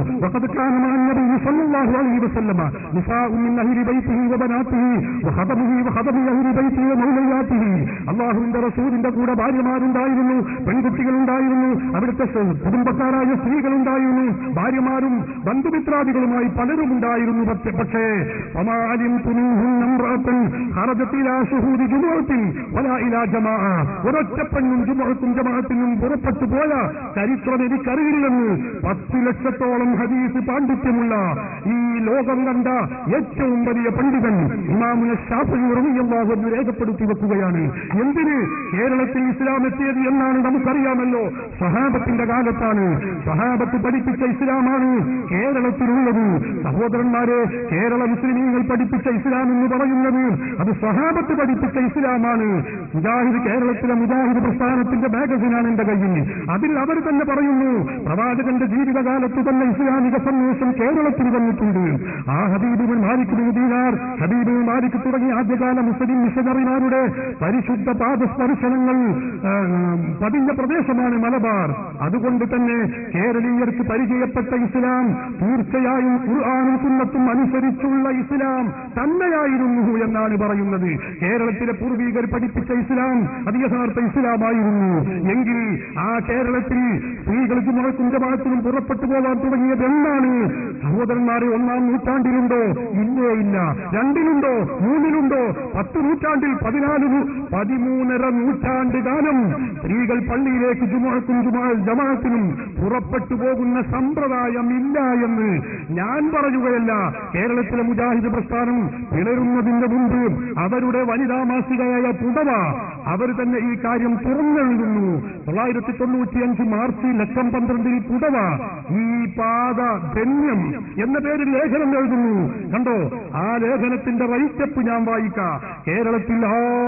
وقد كان مع النبي صلى الله عليه وسلم نساء من أهل بيته وبناته وخدمه وخدم أهل بيته ومولياته അള്ളാഹുവിന്റെ റസൂലിന്റെ കൂടെ ഭാര്യമാരുണ്ടായിരുന്നു പെൺകുട്ടികളുണ്ടായിരുന്നു അവിടുത്തെ സ- കുടുംബക്കാരായ സ്ത്രീകളുണ്ടായിരുന്നു ഭാര്യമാരും ബന്ധുമിത്രാദികളുമായി പലരും ഉണ്ടായിരുന്നു പക്ഷേ- പക്ഷേ ഒമാലിം തുനൂഹും നമ്രഅത്തുൻ ഖറജത്ത് ഇലാ ശുഹൂദി ജുമുഅത്തിൻ വലാ ഇലാ ജമാഅ. ഒരൊറ്റ പെണ്ണും ജുമുഅത്തും ജമാഅത്തിനും പുറപ്പെട്ടു പോയ ചരിത്രം എനിക്കറിയില്ലെന്ന് പത്ത് ലക്ഷത്തോളം ഹദീസ് പാണ്ഡിത്യമുള്ള ഈ ലോകം കണ്ട ഏറ്റവും വലിയ പണ്ഡിതൻ ഇമാമുന ഷാഫി റളിയല്ലാഹു അൻഹു രേഖപ്പെടുത്തി വെക്കുകയാണ് എന്തിന് കേരളത്തിൽ ഇസ്ലാം എത്തിയത് എന്നാണ് നമുക്കറിയാമല്ലോ സഹാബത്തിന്റെ കാലത്താണ് സഹാബത്ത് പഠിപ്പിച്ച ഇസ്ലാമാണ് കേരളത്തിലുള്ളത് സഹോദരന്മാരെ കേരള മുസ്ലിമീങ്ങൾ പഠിപ്പിച്ച ഇസ്ലാം എന്ന് പറയുന്നത് അത് സഹാബത്ത് പഠിപ്പിച്ച ഇസ്ലാമാണ് മുജാഹിദ് കേരളത്തിലെ മുജാഹിദ് പ്രസ്ഥാനത്തിന്റെ മാഗസിനാണ് എന്റെ കയ്യിൽ അതിൽ അവർ തന്നെ പറയുന്നു പ്രവാചകന്റെ ജീവിതകാലത്ത് തന്നെ ഇസ്ലാമിക സന്ദേശം കേരളത്തിൽ വന്നിട്ടുണ്ട് ആ ഹബീബിൻ Malik bin Dinar Habib Malik തുടങ്ങിയ ആദ്യകാല മുസ്ലിം മിഷനറിമാരുടെ പരിശുദ്ധ പാദസ്പർശനങ്ങൾ ആ, പതിഞ്ഞ പ്രദേശമാണ് മലബാർ അതുകൊണ്ട് തന്നെ കേരളീയർക്ക് പരിചയപ്പെട്ട ഇസ്ലാം തീർച്ചയായും ഖുർആാനും സുന്നത്തും അനുസരിച്ചുള്ള ഇസ്ലാം തന്നെയായിരുന്നു എന്നാണ് പറയുന്നത് കേരളത്തിലെ പൂർവീകർ പഠിപ്പിച്ച ഇസ്ലാം അത് യഥാർത്ഥ ഇസ്ലാമായിരുന്നു എങ്കിൽ ആ കേരളത്തിൽ സ്ത്രീകൾക്ക് മുഴക്കും ജമാത്തിനും പുറപ്പെട്ടു പോകാൻ തുടങ്ങിയത് എന്നാണ് സഹോദരന്മാരെ ഒന്നാം നൂറ്റാണ്ടിലുണ്ടോ ഇല്ലേ ഇല്ല രണ്ടിലുണ്ടോ മൂന്നിലുണ്ടോ പത്ത് നൂറ്റാണ്ടിൽ പതിനാല് നൂ- പതിമൂന്നര നൂറ്റാണ്ട് കാലം സ്ത്രീകൾ പള്ളിയിലേക്ക് ജുമാക്കും ജുമാ ജമാഅത്തിനും പുറപ്പെട്ടു പോകുന്ന സമ്പ്രദായം ഇല്ല എന്ന് ഞാൻ പറയുകയല്ല കേരളത്തിലെ മുജാഹിദ് പ്രസ്ഥാനം പിളരുന്നതിന്റെ മുമ്പ് അവരുടെ വനിതാ മാസികയായ പുടവ അവർ തന്നെ ഈ കാര്യം തുറന്നെഴുതുന്നു തൊള്ളായിരത്തി തൊണ്ണൂറ്റിയഞ്ച് മാർച്ച് ലക്ഷം പന്ത്രണ്ടിൽ പുടവ ഈ പാത ധന്യം എന്ന പേരിൽ ലേഖനം എഴുതുന്നു കണ്ടോ ആ ലേഖനത്തിന്റെ റൈറ്റപ്പ് ഞാൻ വായിക്കാം കേരളത്തിൽ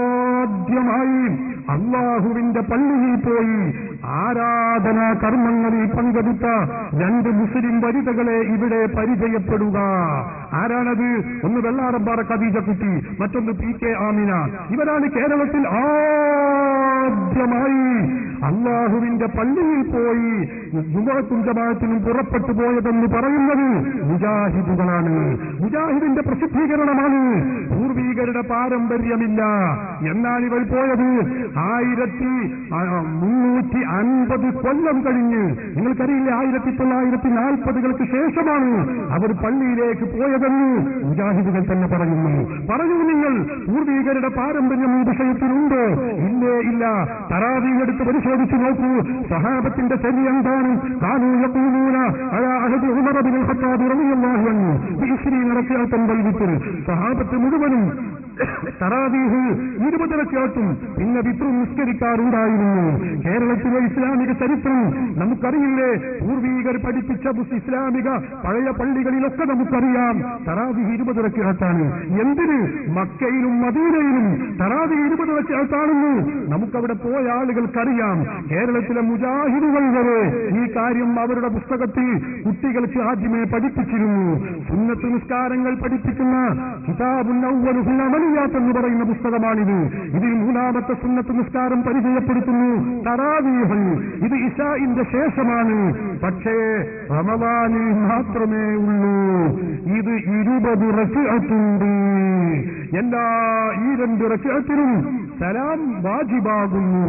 ആദ്യമായി അള്ളാഹുവിന്റെ പള്ളിയിൽ പോയി ആരാധനാ കർമ്മങ്ങളിൽ പങ്കെടുത്ത രണ്ട് മുസ്ലിം വനിതകളെ ഇവിടെ പരിചയപ്പെടുക ആരാണത് ഒന്ന് വെള്ളാറമ്പാറ ഖദീജക്കുട്ടി മറ്റൊന്ന് പി കെ ആമിന ഇവരാണ് കേരളത്തിൽ ആദ്യമായി അള്ളാഹുവിന്റെ പള്ളിയിൽ പോയി ജുമാത്തും ജമാഅത്തിനും പുറപ്പെട്ടു പോയതെന്ന് പറയുന്നത് മുജാഹിദുകളാണ് മുജാഹിദിന്റെ പ്രസിദ്ധീകരണമാണ് പൂർവീകരുടെ പാരമ്പര്യമില്ല എന്നാൽ ഇവർ പോയത് ആയിരത്തി ആ, മുന്നൂറ്റി അൻപത് കൊല്ലം കഴിഞ്ഞ് നിങ്ങൾക്കറിയില്ല ആയിരത്തി തൊള്ളായിരത്തി നാൽപ്പതുകൾക്ക് ശേഷമാണ് അവർ പള്ളിയിലേക്ക് പോയതെന്ന് മുജാഹിദുകൾ തന്നെ പറയുന്നു പറഞ്ഞു നിങ്ങൾ പൂർവീകരുടെ പാരമ്പര്യം ഈ വിഷയത്തിലുണ്ടോ ഇല്ലേ ഇല്ല തറാവീ എടുത്ത് പരിശോധിച്ചു നോക്കൂ സഹാബത്തിന്റെ ശരി എന്താണ് കാനൂ യഖൂലൂന അലാ അഹദി ഉമർ ബിൻ ഖത്താബ് റളിയല്ലാഹു അൻഹു ബിഇശ്രീന റക്അത്തൻ വൽ വിത്ർ സഹാബത്ത് മുഴുവനും തറാവീഹ് ഇരുപത് റക്അത്തും പിന്നെ വിത്രും നിസ്കരിക്കാറുണ്ടായിരുന്നു കേരളത്തിലെ ഇസ്ലാമിക ചരിത്രം നമുക്കറിയില്ലേ പൂർവീകർ പഠിപ്പിച്ച മുസ് ഇസ്ലാമിക പഴയ പള്ളികളിലൊക്കെ നമുക്കറിയാം തറാവീഹ് ഇരുപത് റക്അത്താണ് എന്തിന് മക്കയിലും മദീനയിലും തറാവീഹ് ഇരുപത് റക്അത്താണെന്ന് നമുക്കവിടെ പോയ ആളുകൾക്കറിയാം കേരളത്തിലെ മുജാഹിദുകൾ വരെ ഈ കാര്യം അവരുടെ പുസ്തകത്തിൽ കുട്ടികൾക്ക് ആദ്യമേ പഠിപ്പിച്ചിരുന്നു സുന്നത്ത് നിസ്കാരങ്ങൾ പഠിപ്പിക്കുന്ന കിതാബുൽ അമലിയാത്ത് എന്ന് പറയുന്ന പുസ്തകമാണിത് ഇതിൽ മൂന്നാമത്തെ സുന്നത്ത് നിസ്കാരം പരിചയപ്പെടുത്തുന്നു തറാവീഹൻ ഇത് ഇഷാഇന്റെ ശേഷമാണ് പക്ഷേ റമദാനിൽ മാത്രമേ ഉള്ളൂ ഇത് ഇരുപത് റക്അത്തുണ്ട് എല്ലാ ഈ രണ്ട് റക്അത്തിനും സലാം വാജിബാകുന്നു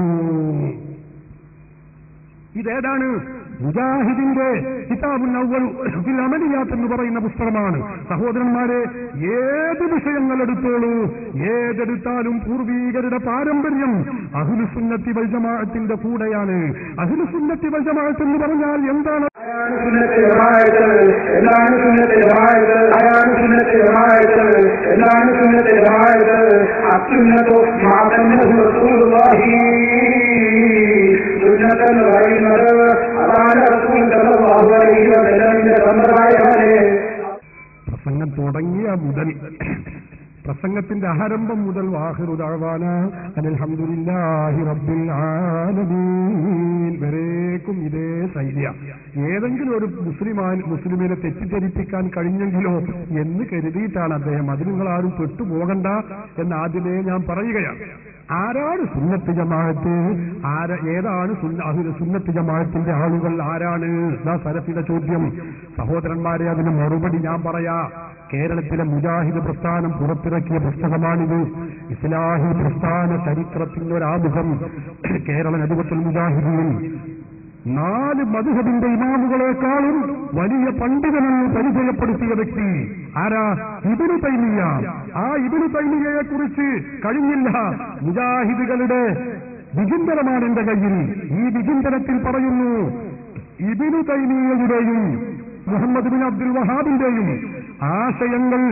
ഇതേതാണ് മുജാഹിദിന്റെ കിതാബുൽ അവ്വൽ ഫിൽ അമലിയാത്ത് എന്ന് പറയുന്ന പുസ്തകമാണ് സഹോദരന്മാരെ ഏത് വിഷയങ്ങൾ എടുത്തോളൂ ഏതെടുത്താലും പൂർവീകരുടെ പാരമ്പര്യം അഹുലുസുന്നത്തി വൽജമാഅത്തിന്റെ കൂടെയാണ് അഹുലുസുന്നത്തി വൽജമാഅത്ത് എന്ന് പറഞ്ഞാൽ എന്താണ് സുന്നത്ത് ജമാഅത്ത് എന്താണ് സുന്നത്ത് ജമാഅത്ത് ആരാണ് സുന്നത്ത് ജമാഅത്ത് എന്താണ് സുന്നത്ത് ജമാഅത്ത് അസുന്നത്തോ മാതന്നു റസൂലുള്ളാഹി സുന്നത്ത് എന്ന് പറയുന്നത് അതാണ് റസൂൽ സല്ലല്ലാഹു അലൈഹി വസല്ലമിന്റെ സമ്പ്രദായമാണ് പ്രസംഗം തുടങ്ങിയ മുതൽ പ്രസംഗത്തിന്റെ ആരംഭം മുതൽ വാഹിറു ദഅവാന അൽഹംദുലില്ലാഹി റബ്ബിൽ ആലമീൻ വരേക്കും ഇതേ ശൈലിയ ഏതെങ്കിലും ഒരു മുസ്ലിമാൻ മുസ്ലിമിനെ തെറ്റിദ്ധരിപ്പിക്കാൻ കഴിഞ്ഞെങ്കിലോ എന്ന് കരുതിയിട്ടാണ് അദ്ദേഹം അത് നിങ്ങൾ ആരും പെട്ടുപോകണ്ട എന്ന് ആദ്യമേ ഞാൻ പറയുകയാണ് ആരാണ് സുന്നത്ത് ജമാഅത്ത് ആര ഏതാണ് സുന്ന- അഹ്ലു സുന്നത്ത് ജമാഅത്തിന്റെ ആളുകൾ ആരാണ് ഇതാ സരഫിയുടെ ചോദ്യം സഹോദരന്മാരെ അതിന് മറുപടി ഞാൻ പറയാ കേരളത്തിലെ മുജാഹിദ് പ്രസ്ഥാനം പുറത്തിറക്കിയ പുസ്തകമാണിത് ഇസ്ലാഹി പ്രസ്ഥാന ചരിത്രത്തിന്റെ ഒരാമുഖം കേരള നദിവത്തുൽ മുജാഹിദീൻ നാല് മധുഹബിന്റെ ഇമാമുകളെക്കാളും വലിയ പണ്ഡിതനെന്ന് പരിചയപ്പെടുത്തിയ വ്യക്തി ആരാ ഇബിനു തൈമിയ ആ ഇബിനു തൈമിയയെ കുറിച്ച് കഴിഞ്ഞില്ല മുജാഹിദുകളുടെ വിചിന്തനമാണ് എന്റെ കയ്യിൽ ഈ വിചിന്തനത്തിൽ പറയുന്നു ഇബിനു തൈമിയയുടെയും മുഹമ്മദ് ബിൻ അബ്ദുൽ വഹാബിന്റെയും ആശയങ്ങൾ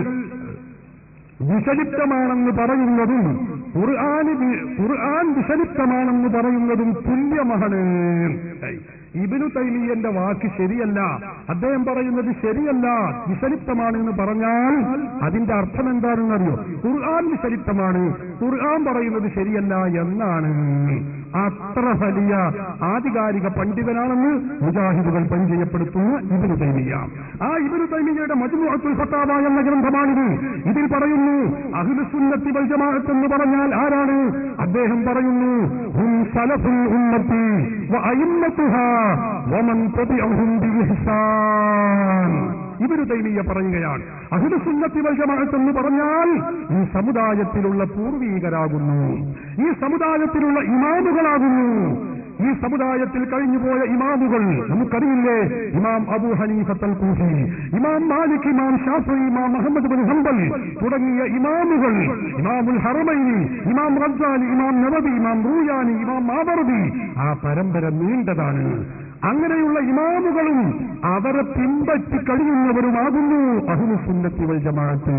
വിഷലിപ്തമാണെന്ന് പറയുന്നതും ഖുർആാന് വി- ഖുർആൻ വിഷലിപ്തമാണെന്ന് പറയുന്നതും തുല്യമാണ് ഇബിനു തൈമിയന്റെ വാക്ക് ശരിയല്ല അദ്ദേഹം പറയുന്നത് ശരിയല്ല വിഷലിപ്തമാണെന്ന് പറഞ്ഞാൽ അതിന്റെ അർത്ഥം എന്താണെന്നറിയോ ഖുർആൻ വിഷലിപ്തമാണ് ഖുർആൻ പറയുന്നത് ശരിയല്ല എന്നാണ് അത്ര വലിയ ആധികാരിക പണ്ഡിതനാണെന്ന് മുജാഹിദുകൾ പരിചയപ്പെടുത്തുന്ന ഇബിനു തൈമിയ ആ ഇബിനു തൈമിയയുടെ മജ്മുഅത്തുൽ ഫത്താവ എന്ന ഗ്രന്ഥമാണിത് ഇതിൽ പറയുന്നു അഹ്ലുസുന്നത്തി വൽ ജമാഅത്ത് എന്ന് പറഞ്ഞാൽ ആരാണ് അദ്ദേഹം പറയുന്നു ഹും സലഫുൽ ഉമ്മത്തി വ അയിമ്മത്തുഹാ വമൻ തബിഅഹും ബിഇഹ്സാൻ ഇവര് തൈമിയ പറയുകയാണ് അഹിദുസുന്നത്തി വൽ ജമാഅത്ത് എന്ന് പറഞ്ഞാൽ ഈ സമുദായത്തിലുള്ള പൂർവീകരാകുന്നു ഈ സമുദായത്തിലുള്ള ഇമാമുകളാകുന്നു ഈ സമുദായത്തിൽ കഴിഞ്ഞുപോയ ഇമാമുകൾ നമുക്കറിയില്ലേ ഇമാം അബു ഹനീഫത്തൽ കൂഫി ഇമാം മാലിക് ഇമാം ഷാഫി ഇമാം മുഹമ്മദ് ബിൻ ഹംബൽ തുടങ്ങിയ ഇമാമുകൾ ഇമാമുൽ ഹറമൈനി ഇമാം റബ്സാനി ഇമാം നവബി ഇമാം റൂയാനി ഇമാം മാബർദി ആ പരമ്പര നീണ്ടതാണ് അങ്ങനെയുള്ള ഇമാമുകളും അവരെ പിൻപറ്റി കഴിയുന്നവരുമാകുന്നു അഹ്ലുസുന്നത്തി വൽ ജമാഅത്ത്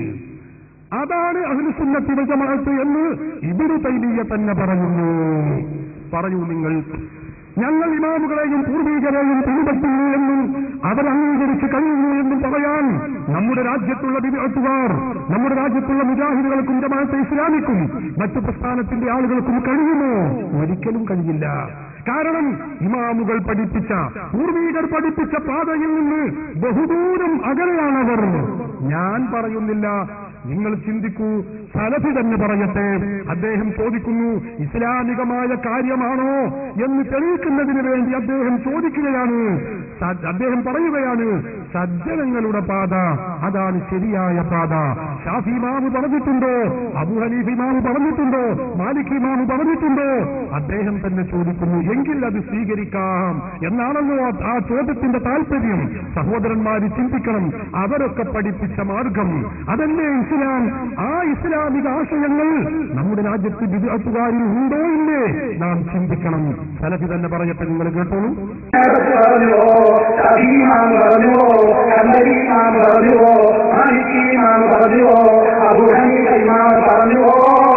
അതാണ് അഹ്ലുസുന്നത്തി വൽ ജമാഅത്ത് എന്ന് ഇബിനു തൈമിയ തന്നെ പറയുന്നു പറയൂ നിങ്ങൾ ഞങ്ങൾ ഇമാമുകളെയും പൂർവീകരെയും പിൻപറ്റുന്നു എന്നും അവർ അംഗീകരിച്ച് കഴിയുന്നു എന്നും പറയാൻ നമ്മുടെ രാജ്യത്തുള്ള വിദഗ്ധുകാർ നമ്മുടെ രാജ്യത്തുള്ള മുജാഹിദുകൾക്കും ജമാഅത്തെ ഇസ്ലാമിക്കും മറ്റു പ്രസ്ഥാനത്തിന്റെ ആളുകൾക്കും കഴിയുമോ ഒരിക്കലും കഴിയില്ല കാരണം ഇമാമുകൾ പഠിപ്പിച്ച പൂർവീകർ പഠിപ്പിച്ച പാതയിൽ നിന്ന് ബഹുദൂരം അകലെയാണവർ ഞാൻ പറയുന്നില്ല നിങ്ങൾ ചിന്തിക്കൂ സലഫി തന്നെ പറയട്ടെ അദ്ദേഹം ചോദിക്കുന്നു ഇസ്ലാമികമായ കാര്യമാണോ എന്ന് തെളിയിക്കുന്നതിന് വേണ്ടി അദ്ദേഹം ചോദിക്കുകയാണ് സ- അദ്ദേഹം പറയുകയാണ് സജ്ജനങ്ങളുടെ പാത അതാണ് ശരിയായ പാത ഷാഫി ഇമാമ് പറഞ്ഞിട്ടുണ്ടോ അബു ഹനീഫ് ഇമാമ് പറഞ്ഞിട്ടുണ്ടോ മാലിക് ഇമാമ് പറഞ്ഞിട്ടുണ്ടോ അദ്ദേഹം തന്നെ ചോദിക്കുന്നു എങ്കിൽ അത് സ്വീകരിക്കാം എന്നാണല്ലോ ആ- ആ ചോദ്യത്തിന്റെ താല്പര്യം സഹോദരന്മാര് ചിന്തിക്കണം അവരൊക്കെ പഠിപ്പിച്ച മാർഗം അതല്ലേ ഇസ്ലാം ആ ഇസ്ലാമിക ആശയങ്ങൾ നമ്മുടെ രാജ്യത്ത് വിദഗ്ധകാരിൽ ഉണ്ടോ ഇല്ലേ നാം ചിന്തിക്കണം സലഫി തന്നെ പറയട്ടെ നിങ്ങൾ കേട്ടോളൂ പറഞ്ഞുവോ ഷഫീമാം പറഞ്ഞുവോ കന്ദരീമാം പറഞ്ഞുവോ മാലിക്കീമാം പറഞ്ഞുവോ അബുഹനീമാം പറഞ്ഞുവോ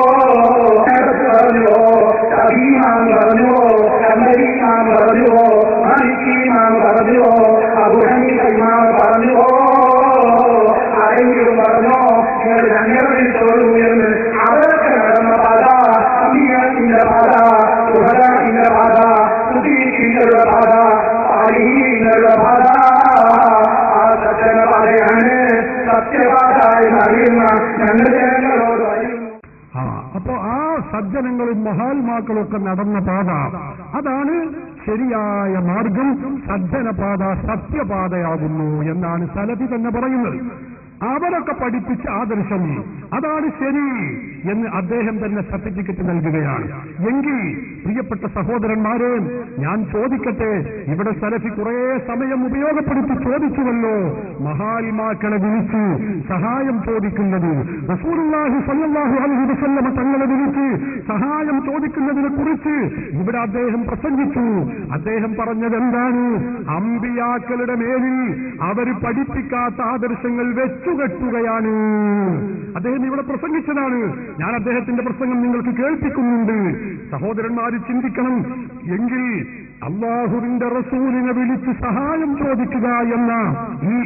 പറഞ്ഞുവോ ഷഫീമാം പറഞ്ഞുവോ കന്ദരീമാം പറഞ്ഞുവോ മാലിക്കീമാം പറഞ്ഞുവോ അബുഹനീമാം പറഞ്ഞുവോ ആരെങ്കിലും പറഞ്ഞോ നിങ്ങൾ രണ്ടു എന്ന് അവരൊക്കെ നടന്ന പാത അമ്മിയത്തിന്റെ പാത സുഹദാത്തിന്റെ പാത സുദീഖിന്റെ പാത ആലിഹീന്റെ പാത ആ സജ്ജന പാതയാണ് സത്യപാത എന്നറിയുന്ന രണ്ട് ജനങ്ങളോട് അറിയുന്നു ആ അപ്പോ ആ സജ്ജനങ്ങളും മഹാത്മാക്കളും ഒക്കെ നടന്ന പാത അതാണ് ശരിയായ മാർഗം സജ്ജന പാത സത്യപാതയാകുന്നു എന്നാണ് സലഫി തന്നെ പറയുന്നത് അവരൊക്കെ പഠിപ്പിച്ച ആദർശം അതാണ് ശരി എന്ന് അദ്ദേഹം തന്നെ സർട്ടിഫിക്കറ്റ് നൽകുകയാണ് എങ്കിൽ പ്രിയപ്പെട്ട സഹോദരന്മാരെ ഞാൻ ചോദിക്കട്ടെ ഇവിടെ സലഫി കുറേ സമയം ഉപയോഗപ്പെടുത്തി ചോദിച്ചുവല്ലോ മഹാത്മാക്കളെ വിളിച്ച് സഹായം ചോദിക്കുന്നത് റസൂലുള്ളാഹി സ്വല്ലല്ലാഹു അലൈഹി വസല്ലമ തങ്ങളെ വിളിച്ച് സഹായം ചോദിക്കുന്നതിനെ കുറിച്ച് ഇവിടെ അദ്ദേഹം പ്രസംഗിച്ചു അദ്ദേഹം പറഞ്ഞത് എന്താണ് അമ്പിയാക്കളുടെ മേലിൽ അവർ പഠിപ്പിക്കാത്ത ആദർശങ്ങൾ വെച്ചുകെട്ടുകയാണ് അദ്ദേഹം ഇവിടെ പ്രസംഗിച്ചതാണ് ഞാൻ അദ്ദേഹത്തിന്റെ പ്രസംഗം നിങ്ങൾക്ക് കേൾപ്പിക്കുന്നുണ്ട് സഹോദരന്മാര് ചിന്തിക്കണം എങ്കിൽ അള്ളാഹുവിന്റെ റസൂലിനെ വിളിച്ച് സഹായം ചോദിക്കുക എന്ന ഈ ഇസ്തി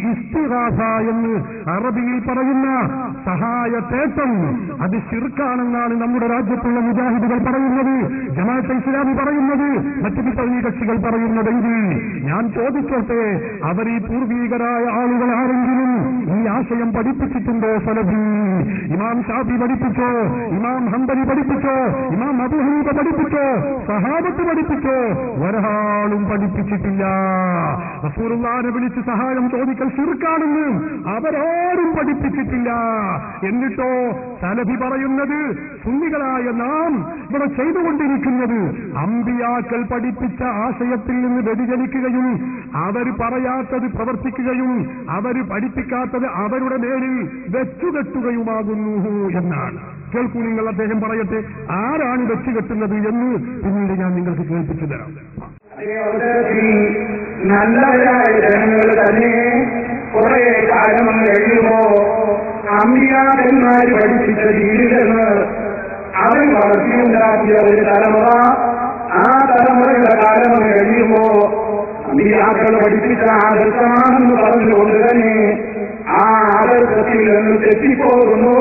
ഇസ്തിഹാസ എന്ന് അറബിയിൽ പറയുന്ന സഹായ തേട്ടം അത് ശിർക്കാണെന്നാണ് നമ്മുടെ രാജ്യത്തുള്ള മുജാഹിദുകൾ പറയുന്നത് ജമാഅത്തെ ഇസ്ലാമി പറയുന്നത് മറ്റു വിപണി കക്ഷികൾ പറയുന്നതെങ്കിൽ ഞാൻ ചോദിച്ചോട്ടെ അവർ ഈ പൂർവീകരായ ആളുകൾ ആരെങ്കിലും ഈ ആശയം പഠിപ്പിച്ചിട്ടുണ്ടോ സലഭി ഇമാം ഷാഫി പഠിപ്പിച്ചോ ഇമാം ഹംബലി പഠിപ്പിച്ചോ ഇമാം അബുഹനീഫ പഠിപ്പിച്ചോ സഹാബത്ത് പഠിപ്പിച്ചോ ഒരാളും പഠിപ്പിച്ചിട്ടില്ല റസൂലുള്ളാഹിനെ വിളിച്ച് സഹായം ചോദിക്കൽ ശിർക്കാണെന്ന് അവരാരും പഠിപ്പിച്ചിട്ടില്ല എന്നിട്ടോ സലഭി പറയുന്നത് സുന്നികളായ നാം ഇവിടെ ചെയ്തുകൊണ്ടിരിക്കുന്നത് അമ്പിയാക്കൾ പഠിപ്പിച്ച ആശയത്തിൽ നിന്ന് വ്യതിചലിക്കുകയും അവർ പറയാത്തത് പ്രവർത്തിക്കുകയും അവർ പഠിപ്പിക്കാത്തത് അവരുടെ മേലിൽ വെച്ചുകെട്ടുകയുമാകുന്നു എന്നാണ് കേൾക്കൂ നിങ്ങൾ അദ്ദേഹം പറയട്ടെ ആരാണ് വെച്ചുകെട്ടുന്നത് എന്ന് പിന്നീട് ഞാൻ നിങ്ങൾക്ക് കേൾപ്പിച്ചു തരാം അതേ അവസരത്തിൽ നല്ലവരായ ജനങ്ങൾ തന്നെ കുറെ കാലം കഴിയുമ്പോ അമ്പിയാക്കന്മാർ പഠിപ്പിച്ച ജീവിതങ്ങൾ അവർ വളർത്തിയുണ്ടാക്കിയ ഒരു തലമുറ ആ തലമുറയുടെ കാലം കഴിയുമ്പോ അമ്പിയാക്കൾ പഠിപ്പിച്ച ആദർശമാണെന്ന് പറഞ്ഞുകൊണ്ട് തന്നെ ആ ആദർശത്തിൽ നിന്ന് തെറ്റിപ്പോകുന്നു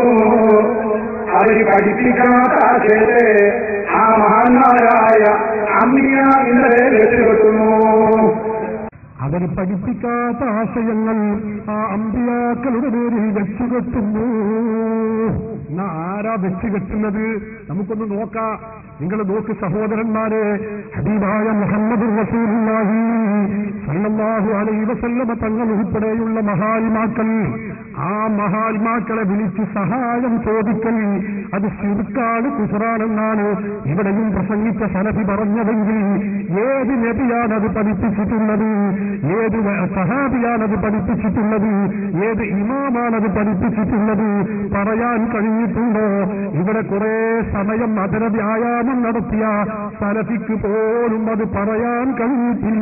അവര് പഠിപ്പിക്കാത്ത ആശയത്തെ ആ മഹാന്മാരായ അമ്മിയ ഇന്നലെ വെച്ചുകെട്ടുന്നു അവർ പഠിപ്പിക്കാത്ത ആശയങ്ങൾ ആ അമ്പിയാക്കളുടെ പേരിൽ വെച്ചുകെട്ടുന്നു എന്നാ ആരാ വെച്ചുകെട്ടുന്നത് നമുക്കൊന്ന് നോക്കാം നിങ്ങൾ നോക്ക് സഹോദരന്മാരെ ഹബീബായ മുഹമ്മദ് റസൂലുള്ളാഹി സല്ലല്ലാഹു അലൈഹി വസല്ലമ തങ്ങൾ ഉൾപ്പെടെയുള്ള മഹാത്മാക്കൾ ആ മഹാത്മാക്കളെ വിളിച്ച് സഹായം ചോദിക്കൽ അത് ശിർക്കാണ് കുസറാണെന്നാണ് ഇവിടെയും പ്രസംഗിച്ച സലഫി പറഞ്ഞതെങ്കിൽ ഏത് നബിയാണത് പഠിപ്പിച്ചിട്ടുള്ളത് ഏത് സഹാബിയാണത് പഠിപ്പിച്ചിട്ടുള്ളത് ഏത് ഇമാമാണത് പഠിപ്പിച്ചിട്ടുള്ളത് പറയാൻ കഴിഞ്ഞിട്ടുണ്ടോ ഇവിടെ കുറെ സമയം അതര വ്യായാമം നടത്തിയ സലഫിക്ക് പോലും അത് പറയാൻ കഴിഞ്ഞിട്ടില്ല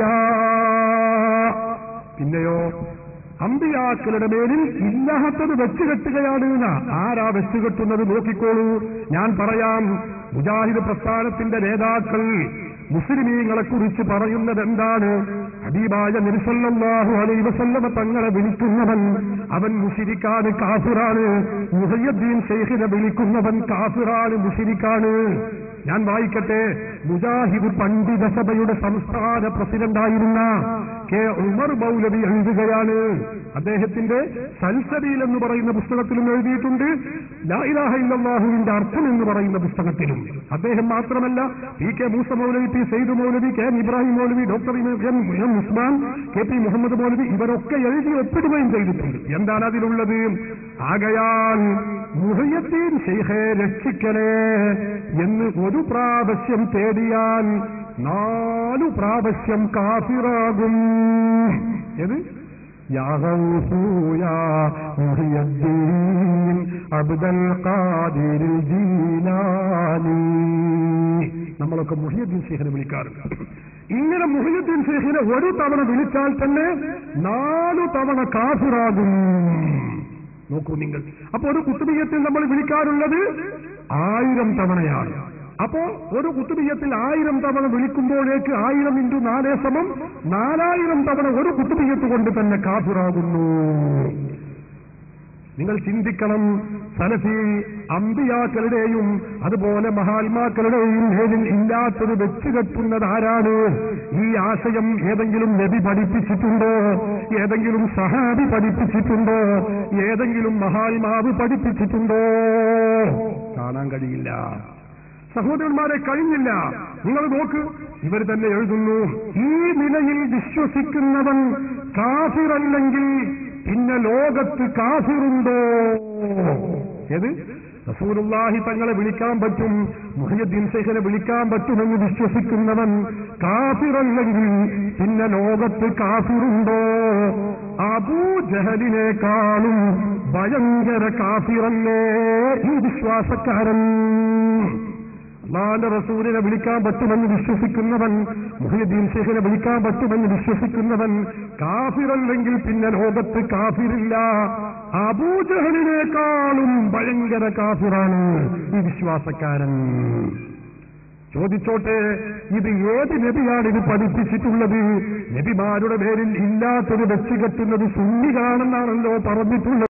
പിന്നെയോ അമ്പിയാക്കളുടെ മേലിൽ ഇല്ലാത്തത് വെച്ചുകെട്ടുകയാണ് എന്നാ. ആരാ വെച്ചുകെട്ടുന്നത് നോക്കിക്കോളൂ ഞാൻ പറയാം മുജാഹിദ് പ്രസ്ഥാനത്തിന്റെ നേതാക്കൾ മുസ്ലിമീങ്ങളെ കുറിച്ച് പറയുന്നത് എന്താണ് ഹബീബായ നിർസല്ലാഹു അലൈ വസല്ലമ തങ്ങളെ വിളിക്കുന്നവൻ അവൻ മുഷിരിക്കാണ് കാഫിറാണ് മുഹയ്യദ്ദീൻ ഷെയ്ഖിനെ വിളിക്കുന്നവൻ കാഫിറാണ് മുഷിരിക്കാണ് ഞാൻ വായിക്കട്ടെ മുജാഹിദ് പണ്ഡിത സഭയുടെ സംസ്ഥാന പ്രസിഡന്റായിരുന്ന കെ ഉമർ മൗലവി എഴുതുകയാണ് അദ്ദേഹത്തിന്റെ സൽസബീൽ എന്ന് പറയുന്ന പുസ്തകത്തിലും എഴുതിയിട്ടുണ്ട് ലാ ഇലാഹ ഇല്ലല്ലാഹുവിന്റെ അർത്ഥം എന്ന് പറയുന്ന പുസ്തകത്തിലും അദ്ദേഹം മാത്രമല്ല P K Moosa Maulavi P Seyd Maulavi K M Ibrahim Maulavi doctor M M Usman K P Muhammad Maulavi ഇവരൊക്കെ എഴുതി ഒപ്പിടുകയും ചെയ്തിട്ടുണ്ട് എന്താണ് അതിലുള്ളത് ആകയാൽ മുഹയ്യദ്ദീൻ ഷെയ്ഖെ രക്ഷിക്കലേ എന്ന് ഒരു പ്രാവശ്യം തേടിയാൽ നാലു പ്രാവശ്യം കാഫിറാകും ഏത് يا غوث يا محي الدين عبد القادر الجيلاني നമ്മളൊക്കെ മുഹിയുദ്ദീൻ ഷെയ്ഖിനെ വിളിക്കാറുണ്ട് ഇങ്ങനെ മുഹിയുദ്ദീൻ ഷെയ്ഖിനെ ഒരു തവണ വിളിച്ചാൽ തന്നെ നാലു തവണ കാഫിറാകും നോക്കൂ നിങ്ങൾ അപ്പൊ ഒരു കുത്തുബീയത്തിൽ നമ്മൾ വിളിക്കാറുള്ളത് ആയിരം തവണയാണ് അപ്പോ ഒരു കുത്തുബീയത്തിൽ ആയിരം തവണ വിളിക്കുമ്പോഴേക്ക് ആയിരം ഇൻറ്റു നാലേ സമം നാലായിരം തവണ ഒരു കുത്തുബീയത്ത് കൊണ്ട് തന്നെ കാഫിറാകുന്നു നിങ്ങൾ ചിന്തിക്കണം സലഫി അമ്പിയാക്കളുടെയും അതുപോലെ മഹാത്മാക്കളുടെയും മേലിൽ ഇല്ലാത്തത് വെച്ചുകെട്ടുന്നത് ആരാണ് ഈ ആശയം ഏതെങ്കിലും നബി പഠിപ്പിച്ചിട്ടുണ്ടോ ഏതെങ്കിലും സഹാബി പഠിപ്പിച്ചിട്ടുണ്ടോ ഏതെങ്കിലും മഹാത്മാവ് പഠിപ്പിച്ചിട്ടുണ്ടോ കാണാൻ കഴിയില്ല സഹോദരന്മാരെ കഴിഞ്ഞില്ല നിങ്ങൾ നോക്ക് ഇവർ തന്നെ എഴുതുന്നു ഈ നിലയിൽ വിശ്വസിക്കുന്നവൻ കാഫിറല്ലെങ്കിൽ പിന്നെ ലോകത്ത് കാഫിറുണ്ടോ ഏത് റസൂലുള്ളാഹി തങ്ങളെ വിളിക്കാൻ പറ്റും മുഹയ്യദ്ദീൻ ശേഖരെ വിളിക്കാൻ പറ്റുമെന്ന് വിശ്വസിക്കുന്നവൻ കാഫിറല്ലെങ്കിൽ പിന്നെ ലോകത്ത് കാഫിറുണ്ടോ അബൂജഹലിനേക്കാളും ഭയങ്കര കാഫിറല്ലേ ഈ വിശ്വാസക്കാരൻ അള്ളാന്റെ റസൂലിനെ വിളിക്കാൻ പറ്റുമെന്ന് വിശ്വസിക്കുന്നവൻ മുഹീദ്ദീൻ ഷെയ്ഖിനെ വിളിക്കാൻ പറ്റുമെന്ന് വിശ്വസിക്കുന്നവൻ കാഫിറല്ലെങ്കിൽ പിന്നെ ലോകത്ത് കാഫിറില്ല അബൂജഹലിനേക്കാളും ഭയങ്കര കാഫിറാണ് ഈ വിശ്വാസക്കാരൻ ചോദിച്ചോട്ടെ ഇത് ഏത് നബിയാണ് ഇത് പഠിപ്പിച്ചിട്ടുള്ളത് നബിമാരുടെ പേരിൽ ഇല്ലാത്തത് വെച്ച് കെട്ടുന്നത് സുന്നികളാണെന്നാണല്ലോ പറഞ്ഞിട്ടുള്ളത്